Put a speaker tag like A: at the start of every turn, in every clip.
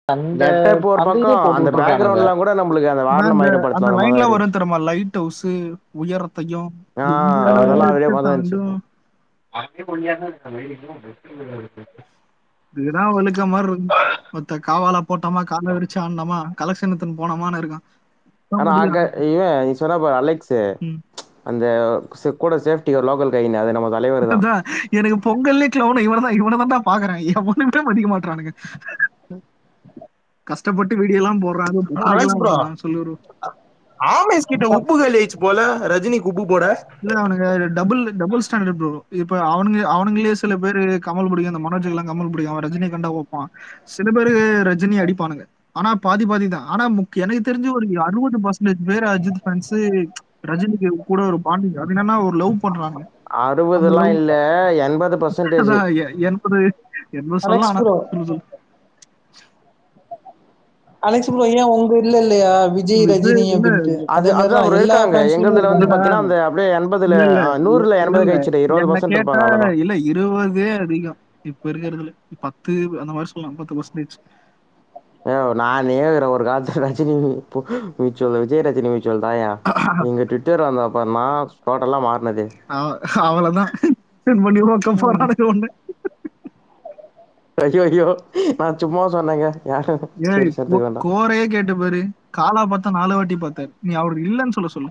A: அந்த
B: கெட்டப் ஒரு
A: அந்த இத
B: பக்கம் அந்த
A: போட்டுட்ருக்கானுங்க
B: பேக்ரவுண்ட்லாம் கூட நம்மளுக்கு அந்த
C: ஆனா
B: வாரணம்
C: அந்த அந்த
B: ஆயிடப்படுத்தின மாதிரி
C: லைன்ல
B: தான் இருக்கு
C: வரும் தெரியுமா லைட் ஹவுஸ் உயரத்தையும்
B: ஆ அதெல்லாம் அப்படியே
C: எங்களோட
B: பார்த்தா இருந்துச்சு
C: தாண்டும் இதுதான் வழுக்க மாதிரி இருக்கும் ஒருத்த காவால போட்டோமா காலை விரிச்சு ஆடினோமா கலெக்ஷன் எடுத்துன்னு போனோமான்னு இருக்கான்
B: ஆனா ஆக இவன் நீ சொன்ன பாரு அலெக்ஸ்
C: ம்.
B: அந்த se- கூட சேஃப்டி ஒரு லோக்கல் கைன்னு அது நம்ம தலைவர் தான்
C: அதான் எனக்கு பொங்கல்லே கிளவுன் இவனை தான் இவனை தான்டா பாக்குறேன் எவனுமே மதிக்க மாட்டானுங்க கஷ்டப்பட்டு வீடியோ எல்லாம் போடுறான்
D: அலெக்ஸ் bro.
C: சொல்லுரு
D: ஆமேஸ் கிட்ட உப்பு காலி ஆயிடுச்சு போல ரஜினிக்கு உப்பு போட
C: இல்ல அவனுங்க டபுள் டபுள் ஸ்டாண்டர்ட் ப்ரோ இப்ப அவனுங்க அவனுங்களே சில பேர் கமல் பிடிக்கும் அந்த மனோஜுக்கு எல்லாம் கமல் பிடிக்கும் அவன் ரஜினி கண்டா வைப்பான் சில பேர் ரஜினி அடிப்பானுங்க ஆனா பாதி பாதி தான் ஆனா முக்கிய எனக்கு தெரிஞ்சு ஒரு அறுபது பர்சன்டேஜ் பேர் அஜித் ஃபேன்ஸ் ரஜினிக்கு கூட ஒரு பாண்டிங் அது என்னன்னா ஒரு லவ் பண்றாங்க
B: அறுபதுலாம் இல்ல எண்பது பர்சன்டேஜ்
C: அதான் எ- எண்பது எண்பது சொல்லலாம் ஆனா
E: bro.
C: சொல்லு சொல்லு
E: அலெக்ஸ் ப்ரோ ஏன் உங்க இல்ல இல்லையா விஜய்
C: இது
E: ரஜினி
C: இல்ல,
E: அப்படின்ட்டு
B: அது
E: அதே மாதிரி
B: அதுதான்
E: தான்
B: ஒரு
E: எல்லா
B: இருக்காங்க
E: fans
B: எங்கதுல வந்து
E: இருக்காங்க.
B: பாத்தீங்கன்னா அந்த அப்படியே எண்பதுல
C: இல்ல, இல்ல.
B: ஆ, நூறுல
C: இல்ல,
B: எண்பது
C: இல்ல.
B: கழிச்சிட்டு இருபது
C: என்ன
B: பர்சன்ட்
C: கேட்டா
B: இருப்பாங்க அவ்வளவுதான்
C: இல்ல இருபதே அதிகம் இப்ப இருக்கிறதுல பத்து அந்த மாதிரி சொல்லலாம் பத்து பர்சன்டேஜ்
B: ஏ, நானே ஒரு காலத்துல ரஜினி மியூச்சுவல் விஜய் ரஜினி மியூச்சுவல் தாயா நீங்க ட்விட்டர் வந்த அப்புறம் தான் டோட்டலா மாறினது
C: அவ்வளவுதான் Send பண்ணி உக்க போறானுங்க ஒண்ணு
B: ஐயோ ஐயோ நான் சும்மா சொன்னேங்க யாரும்
C: ஏய்
B: சரி சேர்த்துக்க வேண்டாம்
C: கோரையே கேட்டு பாரு காலா பார்த்தா நாலு வாட்டி பார்த்தாரு நீ அவருக்கு இல்லன்னு சொல்ல சொல்லு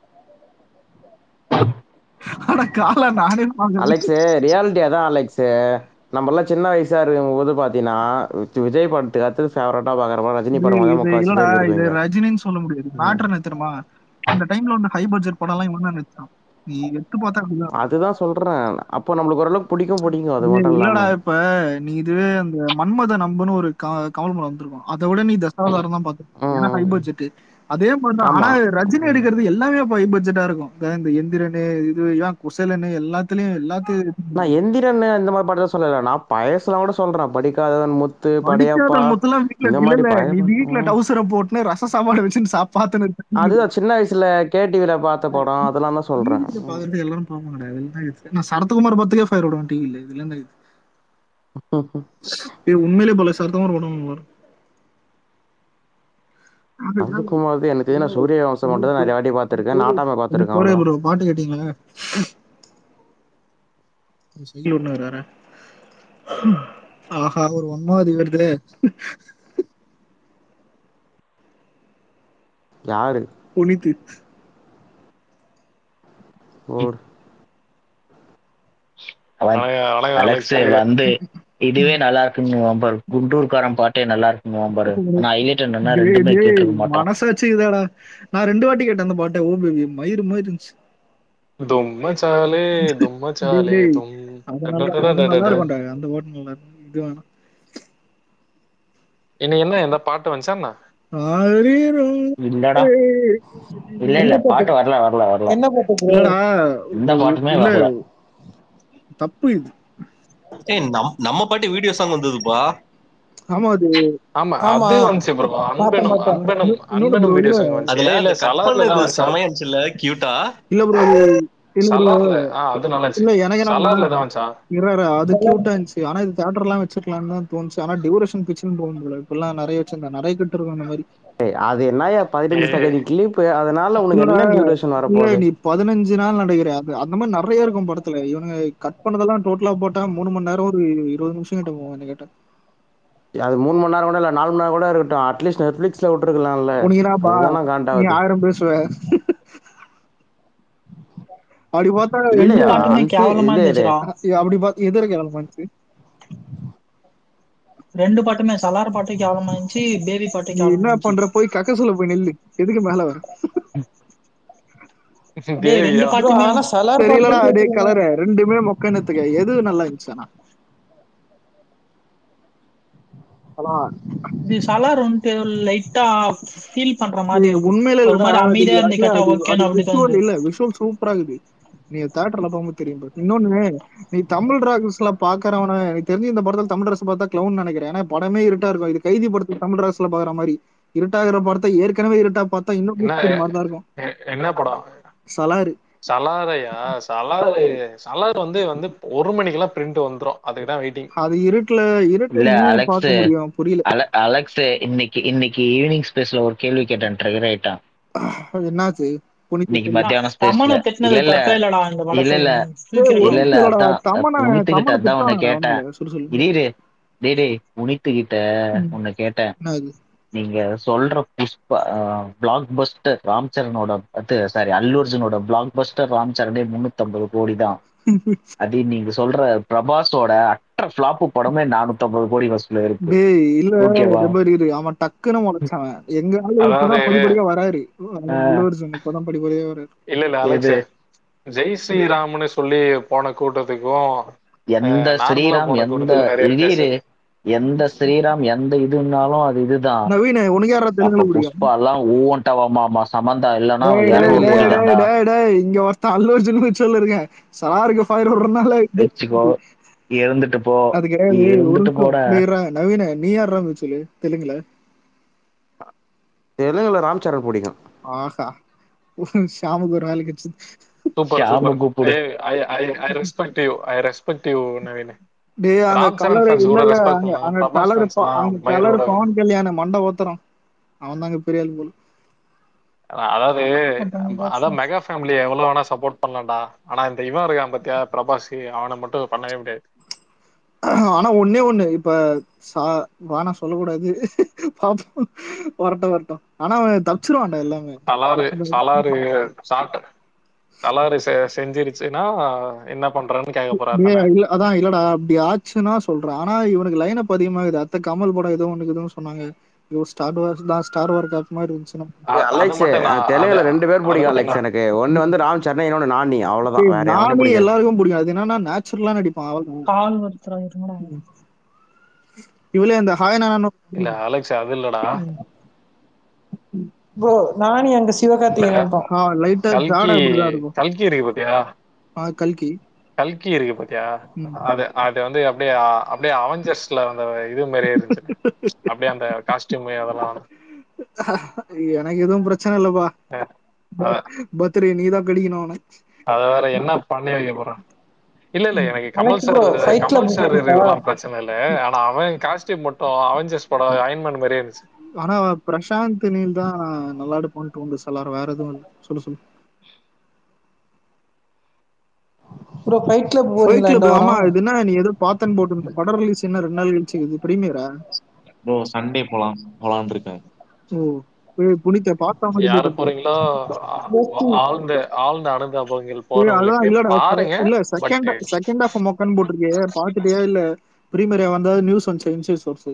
C: ஆனா காலா நானே பாக்கல
B: அலெக்ஸ் ரியாலிட்டி அதான் அலெக்ஸ் நம்ம எல்லாம் சின்ன வயசா இருக்கும் போது பாத்தீங்கன்னா விஜய் படத்துக்கு அடுத்து ஃபேவரட்டா பாக்குறப்ப ரஜினி
C: இது
B: படம் தான்
C: இது
B: முக்காவாசி
C: இல்லடா
B: பேர்
C: இது
B: இருப்பீங்க
C: ரஜினின்னு சொல்ல முடியாது மேட்டர் என்ன தெரியுமா அந்த டைம்ல வந்து ஹை பட்ஜெட் படம் எல்லாம் இவன் தான் நிறுத்தான் நீ எடுத்து பார்த்தா அப்படிதான்
B: அதுதான் சொல்றேன் அப்போ நம்மளுக்கு ஓரளவுக்கு பிடிக்கும் பிடிக்கும் அது
C: இது
B: மட்டும்
C: இல்லடா
B: இல்லாம
C: இப்ப நீ இதுவே அந்த மன்மத நம்புன்னு ஒரு க- கமல் படம் வந்திருக்கும் அதை விட நீ தசாவதாரம் தான் பார்த்துருக்க ஏன்னா ஹை
B: ம்.
C: பட்ஜெட் அதே மாதிரிதான் ஆனா
B: ஆமா
C: ரஜினி எடுக்கிறது எல்லாமே இப்ப ஹை பட்ஜெட்டா இருக்கும் இந்த இந்த எந்திரனு இது ஏன் குசேலனு எல்லாத்துலயும் எல்லாத்தையும்
B: நான் எந்திரன் இந்த மாதிரி படத்தை சொல்லல நான் பழசெல்லாம் கூட சொல்றேன் படிக்காதவன் முத்து படையப்பா
C: படிக்காத முத்தெல்லாம் வீட்டுல
B: இந்த
C: இல்ல
B: மாதிரி
C: இல்ல
B: பழைய
C: நீ
B: படம்.
C: வீட்டுல
B: ம்.
C: டவுசரை போட்டுன்னு ரச சாப்பாடு வச்சுன்னு சாப்பாத்துன்னு இருக்க.
B: அதுதான் சின்ன வயசுல கேடிவில பார்த்த படம் அதெல்லாம் தான் சொல்றேன்
C: வீட்டுல பாக்குறது எல்லாரும் பார்ப்பாங்கடா இதெல்லாம் தான் இது. நான் சரத்குமார் பத்துக்கே ஃபயர் விடுவேன் டிவில இதுல இருந்தா இது இது உண்மையிலேயே போல சரத்குமார் படம் நல்லா இருக்கும்.
B: அதுக்கும் எனக்கு தெரிஞ்சு நான் சூரிய வம்சம் மட்டும் தான் நிறைய வாட்டி பார்த்திருக்கேன் நாட்டாமை
C: இது
B: பார்த்திருக்கேன்
C: போரே
B: அவ்வளவுதான்.
C: ப்ரோ பாட்டு கேட்டீங்களா சைக்கிள் ஒண்ணு வேற ஆஹா ஒரு ஒன்னாவது வருது
B: யாரு
C: புனித்து
B: ஓடு
A: அவன்
F: வணக்கம் வணக்கம்
A: அலெக்ஸ்
F: அலெக்ஸ்
A: வந்து இதுவே நல்லா இருக்குன்னு பாரு குண்டூர்காரன் பாட்டே நல்லா இருக்குன்னு பாரு நான் ஹைலைட் என்னன்னா
C: டேய்,
A: ரெண்டுமே
C: டேய்,
A: கேட்டிருக்க மாட்டான்
C: மனசாட்சி இதாடா நான் ரெண்டு வாட்டி கேட்டேன் அந்த பாட்டை ஓ பேபி மயிறு மாதிரி இருந்துச்சு
F: தும்மச்சாலே தும்மச்சாலே
C: டேய்,
F: தும்
C: அது நல்லா அது நல்லா இருக்கும்டா அந்த பாட்டு நல்லா இருக்கும் இது வேணாம்
F: இன்னைக்கு என்ன எந்த பாட்டு வந்துச்சா என்ன
C: ஆரீரோ.
A: இல்லடா இல்ல இல்ல பாட்டு வரல வரல வரல
E: என்ன பாட்டு bro?
C: இல்லடா
A: இந்த பாட்டுமே
C: இல்ல
A: வரல
C: தப்பு இது
G: ஏய் நம் நம்ம பாட்டு வீடியோ சாங் வந்ததுப்பா
C: ஆமா அது
F: ஆமா
E: ஆமா.
F: அது வந்துச்சு ப்ரோ அன்பனும்
E: பார்த்தேன்.
F: அன்பனும்
C: இன்னொன்னு
F: அன்பனும்
C: bro,
F: வீடியோ
C: இல்ல.
F: சாங் வந்துச்சு
G: அதுல
F: இல்ல
G: அந்த cut
F: சலார்ல தான்
G: பண்ணது
F: வந்துச்சா
G: செமையா இருந்துச்சுல்ல கியூட்டா
C: இல்ல ப்ரோ அது இல்ல bro
F: சலார்ல ஆ அது நல்லா
C: இல்ல
F: இருந்துச்சு
C: எனக்கு என்ன
F: சலார்ல தான் வந்துச்சா
C: இறாரு அது கியூட்டா இருந்துச்சு ஆனா இது தியேட்டர் எல்லாம் வச்சிருக்கலாம்னு தான் தோணுச்சு ஆனா டியூரேஷன் பிச்சுன்னு போகும் போல இப்பெல்லாம் நிறைய வச்சிருந்தேன் நிறைய கிட்ட இருக்கும் அந்த மாதிரி
B: ஏய், அது என்னயா பதினஞ்சு
F: ஏய்.
B: சகதி கிளிப் அதனால உனக்கு
C: இல்லடா,
B: என்ன டியூரேஷன்
C: இல்ல
B: வரப்போகுது
C: நீ பதினஞ்சு நாள் நடிக்கிற அது அந்த மாதிரி நிறைய இருக்கும் படத்துல இவனுங்க கட் பண்ணதெல்லாம் டோட்டலா போட்டா மூணு மணி நேரம் ஒரு இருபது நிமிஷம் கிட்ட போகும் என்ன கேட்டா
B: அது மூணு மணி நேரம் கூட இல்ல நாலு மணி நேரம் கூட இருக்கட்டும் அட்லீஸ்ட் நெட்ஃபிளிக்ஸ்ல விட்டுருக்கலாம்ல
C: உனக்கு என்ன பா
B: அதுதான் நான்
C: நீ
B: காண்டாவது
C: ஆயிரம் பேசுவ அப்படி பார்த்தா
A: ரெண்டு
B: இல்லையா
A: பாட்டுமே
B: வந்து
A: கேவலமா
B: இது இது
A: இருந்துச்சுடா
C: அப்படி பார்த்து எதிர கேவலமாச்சு
A: ரெண்டு பாட்டுமே சலார் பாட்டு கேவலமா இருந்துச்சு பேபி பாட்டு
C: நீ
A: கேவலமா
C: என்ன
A: இருந்துச்சு
C: பண்ற போய் கக்கசுல போய் நெல்லு எதுக்கு மேல வர
A: டேய் ரெண்டு
F: தேவியா
E: bro,
A: பாட்டுமே
E: ஆனா சலார்
C: தெரியலடா
E: பாட்டு
C: டே
E: கேட்டிருக்கேன்.
C: கலர ரெண்டுமே மொக்கனத்துக்கு எது நல்லா இருந்துச்சு ஆனா அதான்
A: இது சலார் வந்துட்டு லைட்டா ஃபீல் பண்ற மாதிரி
C: இது
A: இருக்கு
C: உண்மையில
A: ஒரு
C: இல்லடா
A: மாதிரி
C: அது
A: அமைதியா இருந்து
C: அது
A: கேட்டா
C: அது
A: ஓகேன்னு அப்படி
C: விஷுவல்
A: தோணுது
C: இல்ல விஷுவல் சூப்பரா இருக்குது நீ தேட்டர்ல பார்க்கும்போது தெரியும் பாரு. இன்னொன்னு நீ தமிழ் ராக்ஸ்ல பாக்குறவன எனக்கு தெரிஞ்சு இந்த படத்துல தமிழ் ரச பார்த்தா கிளவுன் நினைக்கிறேன் ஏன்னா படமே இருட்டா இருக்கும் இது கைதி படத்துல தமிழ் ராக்ஸ்ல பாக்குற மாதிரி இருட்டாகிற படத்தை ஏற்கனவே இருட்டா பார்த்தா இன்னும்
F: என்ன
C: கூத்துக்குடி மாதிரி தான் இருக்கும்
F: எ- என்ன படம்
C: சலாரு
F: சலாரையா சலாரு சலார் வந்து வந்து ஒரு மணிக்கெல்லாம் பிரிண்ட் வந்துரும் அதுக்கு தான் வெயிட்டிங்
C: அது இருட்டுல இருட்டுல
A: இல்ல
C: எங்கேயும்
A: அலெக்ஸ்
C: பார்க்க முடியும் புரியல
A: அல- அலெக்ஸ் இன்னைக்கு இன்னைக்கு ஈவினிங் ஸ்பேஸ்ல ஒரு கேள்வி கேட்டேன் ட்ரிகர் ஆயிட்டான்
C: என்னாச்சு புனித
A: இன்னைக்கு
C: கேள்வி.
A: மத்தியானம் ஸ்பேஸ்ல
H: தமனை திட்டினது
A: இல்ல இல்ல
H: தப்பே இல்லடா இந்த
A: இல்ல
H: படத்துல
A: இல்ல
C: ஏய்,
H: சீக்கிரம்
A: இல்ல இல்ல
C: ஒண்ணும் இல்லடா
A: அதான்
C: தமனை
A: புனித்துக்கிட்ட
C: தமனை
A: அதான் உன்னை
C: திட்டானுங்க
A: கேட்டேன்
C: அவனுங்க சொல்லு சொல்லு
A: இரு டேய் டேய் புனித்துக்கிட்ட
C: ம்.
A: உன்னை கேட்டேன்
C: என்னது
A: நீங்க சொல்ற புஷ்பா பிளாக் பஸ்டர் ராம் சரணோட அது சாரி அல்லு அர்ஜுனோட பிளாக் பஸ்டர் ராம் சரணே முன்னூத்தம்பது கோடி தான் அது நீங்க சொல்ற பிரபாஸோட அற்ற ஃபிளாப் படமே நானூத்தம்பது கோடி வசூல இருக்கு
C: டேய் இல்ல
A: ஓகேவா
C: இந்த மாதிரி இரு அவன் டக்குன்னு முளைச்சவன் எங்க ஆளு இப்பதான்
F: அதாவது
C: படிப்படியா வராரு அல்லூர்ஜுன் இப்பதான் படிப்படியா வராரு
F: இல்ல இல்ல
A: எது
F: அலெக்ஸ் ஜெய் ஸ்ரீராம்னு சொல்லி போன கூட்டத்துக்கும்
A: எந்த
F: நார்மலா
A: ஸ்ரீராம்
F: போன
A: எந்த
F: கூட்டத்துக்கும் நிறைய
A: இது
F: வித்தியாசம்
A: இரு. எந்த ஸ்ரீராம் எந்த இதுனாலும் அது இதுதான்
C: நவீன உனக்கு யாரா
A: அப்ப
C: தெலுங்குல பிடிக்கும்
A: புஷ்பா எல்லாம் ஊவன்டவா மாமா சமந்தா இல்லன்னா
C: டேய் டேய்
A: இருநூறு
C: டேய்
A: கோடி
C: டேய்
A: தான்டா
C: டேய் டேய் இங்க ஒருத்தன் அல்லூர்ஜுன் சொல்லிருக்கேன் சலாருக்கு ஃபயர் விடுறதுனால
A: வச்சுக்கோ இருந்துட்டு போ
C: அது கிடையாது ஒரு
A: இருந்துட்டு
C: நிமிஷம்
A: போட
C: டேய் இருடா, நவீன நீ யாரா சொல்லு தெலுங்குல
B: தெலுங்குல ராம் சரண் பிடிக்கும்
C: ஆஹா ஷாமுக்கு ஒரு வேலைக்கு வச்சு
F: சூப்பர்
A: ஷாம
F: சூப்பர்
A: கூப்பிடு
F: I I I respect you I respect you Naveen
C: டேய் அங்க
F: ராம் சரண்
C: கலர்
F: ஃபேன்ஸ்
C: இல்ல
F: கூட
C: இல்ல
F: ரெஸ்பெக்ட்
C: அங்க
F: பண்ணலாம்
C: அங்க
F: பிரபாஸ்
C: கலர்
F: ஃபேன்ஸ்
C: அங்க
F: மயிரோட
C: கலர் பவன் கல்யாண மண்டை ஓத்துறான் அவன் தாங்க பெரிய ஆள் போல
F: அதாவது
H: ஒருத்தவங்க
F: அதான் மெகா ஃபேமிலி எவ்வளவு வேணா சப்போர்ட் பண்ணலாம்டா ஆனா இந்த இவன் இருக்கான் பாத்தியா பிரபாஸ் அவனை மட்டும் பண்ணவே முடியாது
C: ஆனா ஒண்ணே ஒண்ணு இப்ப சா வானா சொல்லக்கூடாது பாப்போம் வரட்டும் வரட்டும் ஆனா அவன் தப்பிச்சிருவான்டா எல்லாமே
F: சலாறு சலாறு சாப்பிட்ட சலாறு செ- செஞ்சிருச்சுன்னா என்ன பண்றேன்னு கேட்க போறாரு
C: டேய்,
F: தானே
C: இல்ல அதான் இல்லடா அப்படி ஆச்சுன்னா சொல்றேன் ஆனா இவனுக்கு லைன் அப் அதிகமாகுது அத்த கமல் படம் ஏதோ ஒண்ணுக்கு எதுவும் சொன்னாங்க ஐயோ ஸ்டார் வார் தான் ஸ்டார் வார் காப் மாதிரி இருந்துச்சுன்னா
F: அ- அது
B: அலெக்ஸ்
F: மட்டும் நான்
B: தெலுங்குல
F: அது
B: ரெண்டு பேர்
F: அது
B: பிடிக்கும்
F: மட்டும்
B: அலெக்ஸ்
F: நான்
B: எனக்கு ஒன்னு வந்து ராம் சரண் இன்னொன்னு நானி அவ்வளவுதான்
C: டேய்,
B: வேற யாரும்
C: நானே
B: பிடிக்காது
C: எல்லாருக்கும் பிடிக்கும் அது என்னன்னா நேச்சுரலா நடிப்பான் அவள்
H: கால் ஒருத்தரா இருங்கடா
C: இவளே அந்த ஹாய் நானு
F: இல்ல அலெக்ஸ் அது இல்லடா
E: ப்ரோ நானி அங்க சிவகார்த்திகேயன் தான்
C: லைட்டா
F: கல்கி
C: ஜாடா இப்படிதான் இருக்கும்
F: கல்கி இருக்கு பாத்தியா
C: ஆ, கல்கி
F: கல்கி இருக்கு பாத்தியா
C: ம்.
F: அது அது வந்து அப்படியே அப்படியே அவெஞ்சர்ஸ்ல அந்த இது மாதிரியே இருந்துச்சு அப்படியே அந்த காஸ்டியூம் அதெல்லாம் வந்து
C: எனக்கு எதுவும் பிரச்சனை இல்லப்பா
F: அத-
C: பத்ரி நீ தான் கடிக்கணும் அவனை
F: அத வேற என்ன பண்ணி வைக்க போறான் இல்ல இல்ல எனக்கு கமல்
E: அலெக்ஸ்
F: சார்
E: ப்ரோ ஃபைட்ல
F: கமல் சார் இதெல்லாம் பிரச்சனை இல்ல ஆனா அவன் காஸ்டியூம் மட்டும் அவெஞ்சர்ஸ் படம் அயன்மேன் மாதிரியே இருந்துச்சு
C: ஆனா பிரசாந்த் நீல் தான் நல்லா எடுப்பான்னு தோணுது சலார் வேற எதுவும் இல்லை சொல்லு சொல்லு
E: ப்ரோ ஃபைட் கிளப்
C: ஃபைட்
E: போறீங்களா இந்த
C: கிளப் ஆமா
E: வாரம்
C: இது என்ன நீ ஏதோ பார்த்தேன்னு போட்டு படம் ரிலீஸ் என்ன ரெண்டு நாள் கழிச்சு இது பிரீமியரா
I: ப்ரோ சண்டே போலாம் போலான்னு இருக்கேன்
C: ஓ ஏய், புனித பார்த்தா மாதிரி
F: யாரு
C: போட்டு
F: போறீங்களோ ஆ- ஆழ்ந்த ஆழ்ந்த அனுதாபங்கள்
C: ஏய், அதான்
F: போறவங்களுக்கு
C: இல்லடா
F: பாருங்க
C: இல்ல
F: பட்
C: செகண்ட் செகண்ட் ஹாஃப் மொக்கன்னு போட்டிருக்கே பாத்துட்டியா இல்ல பிரீமியரா வந்தா நியூஸ் வந்துச்சு இன்சைட் சோர்ஸ்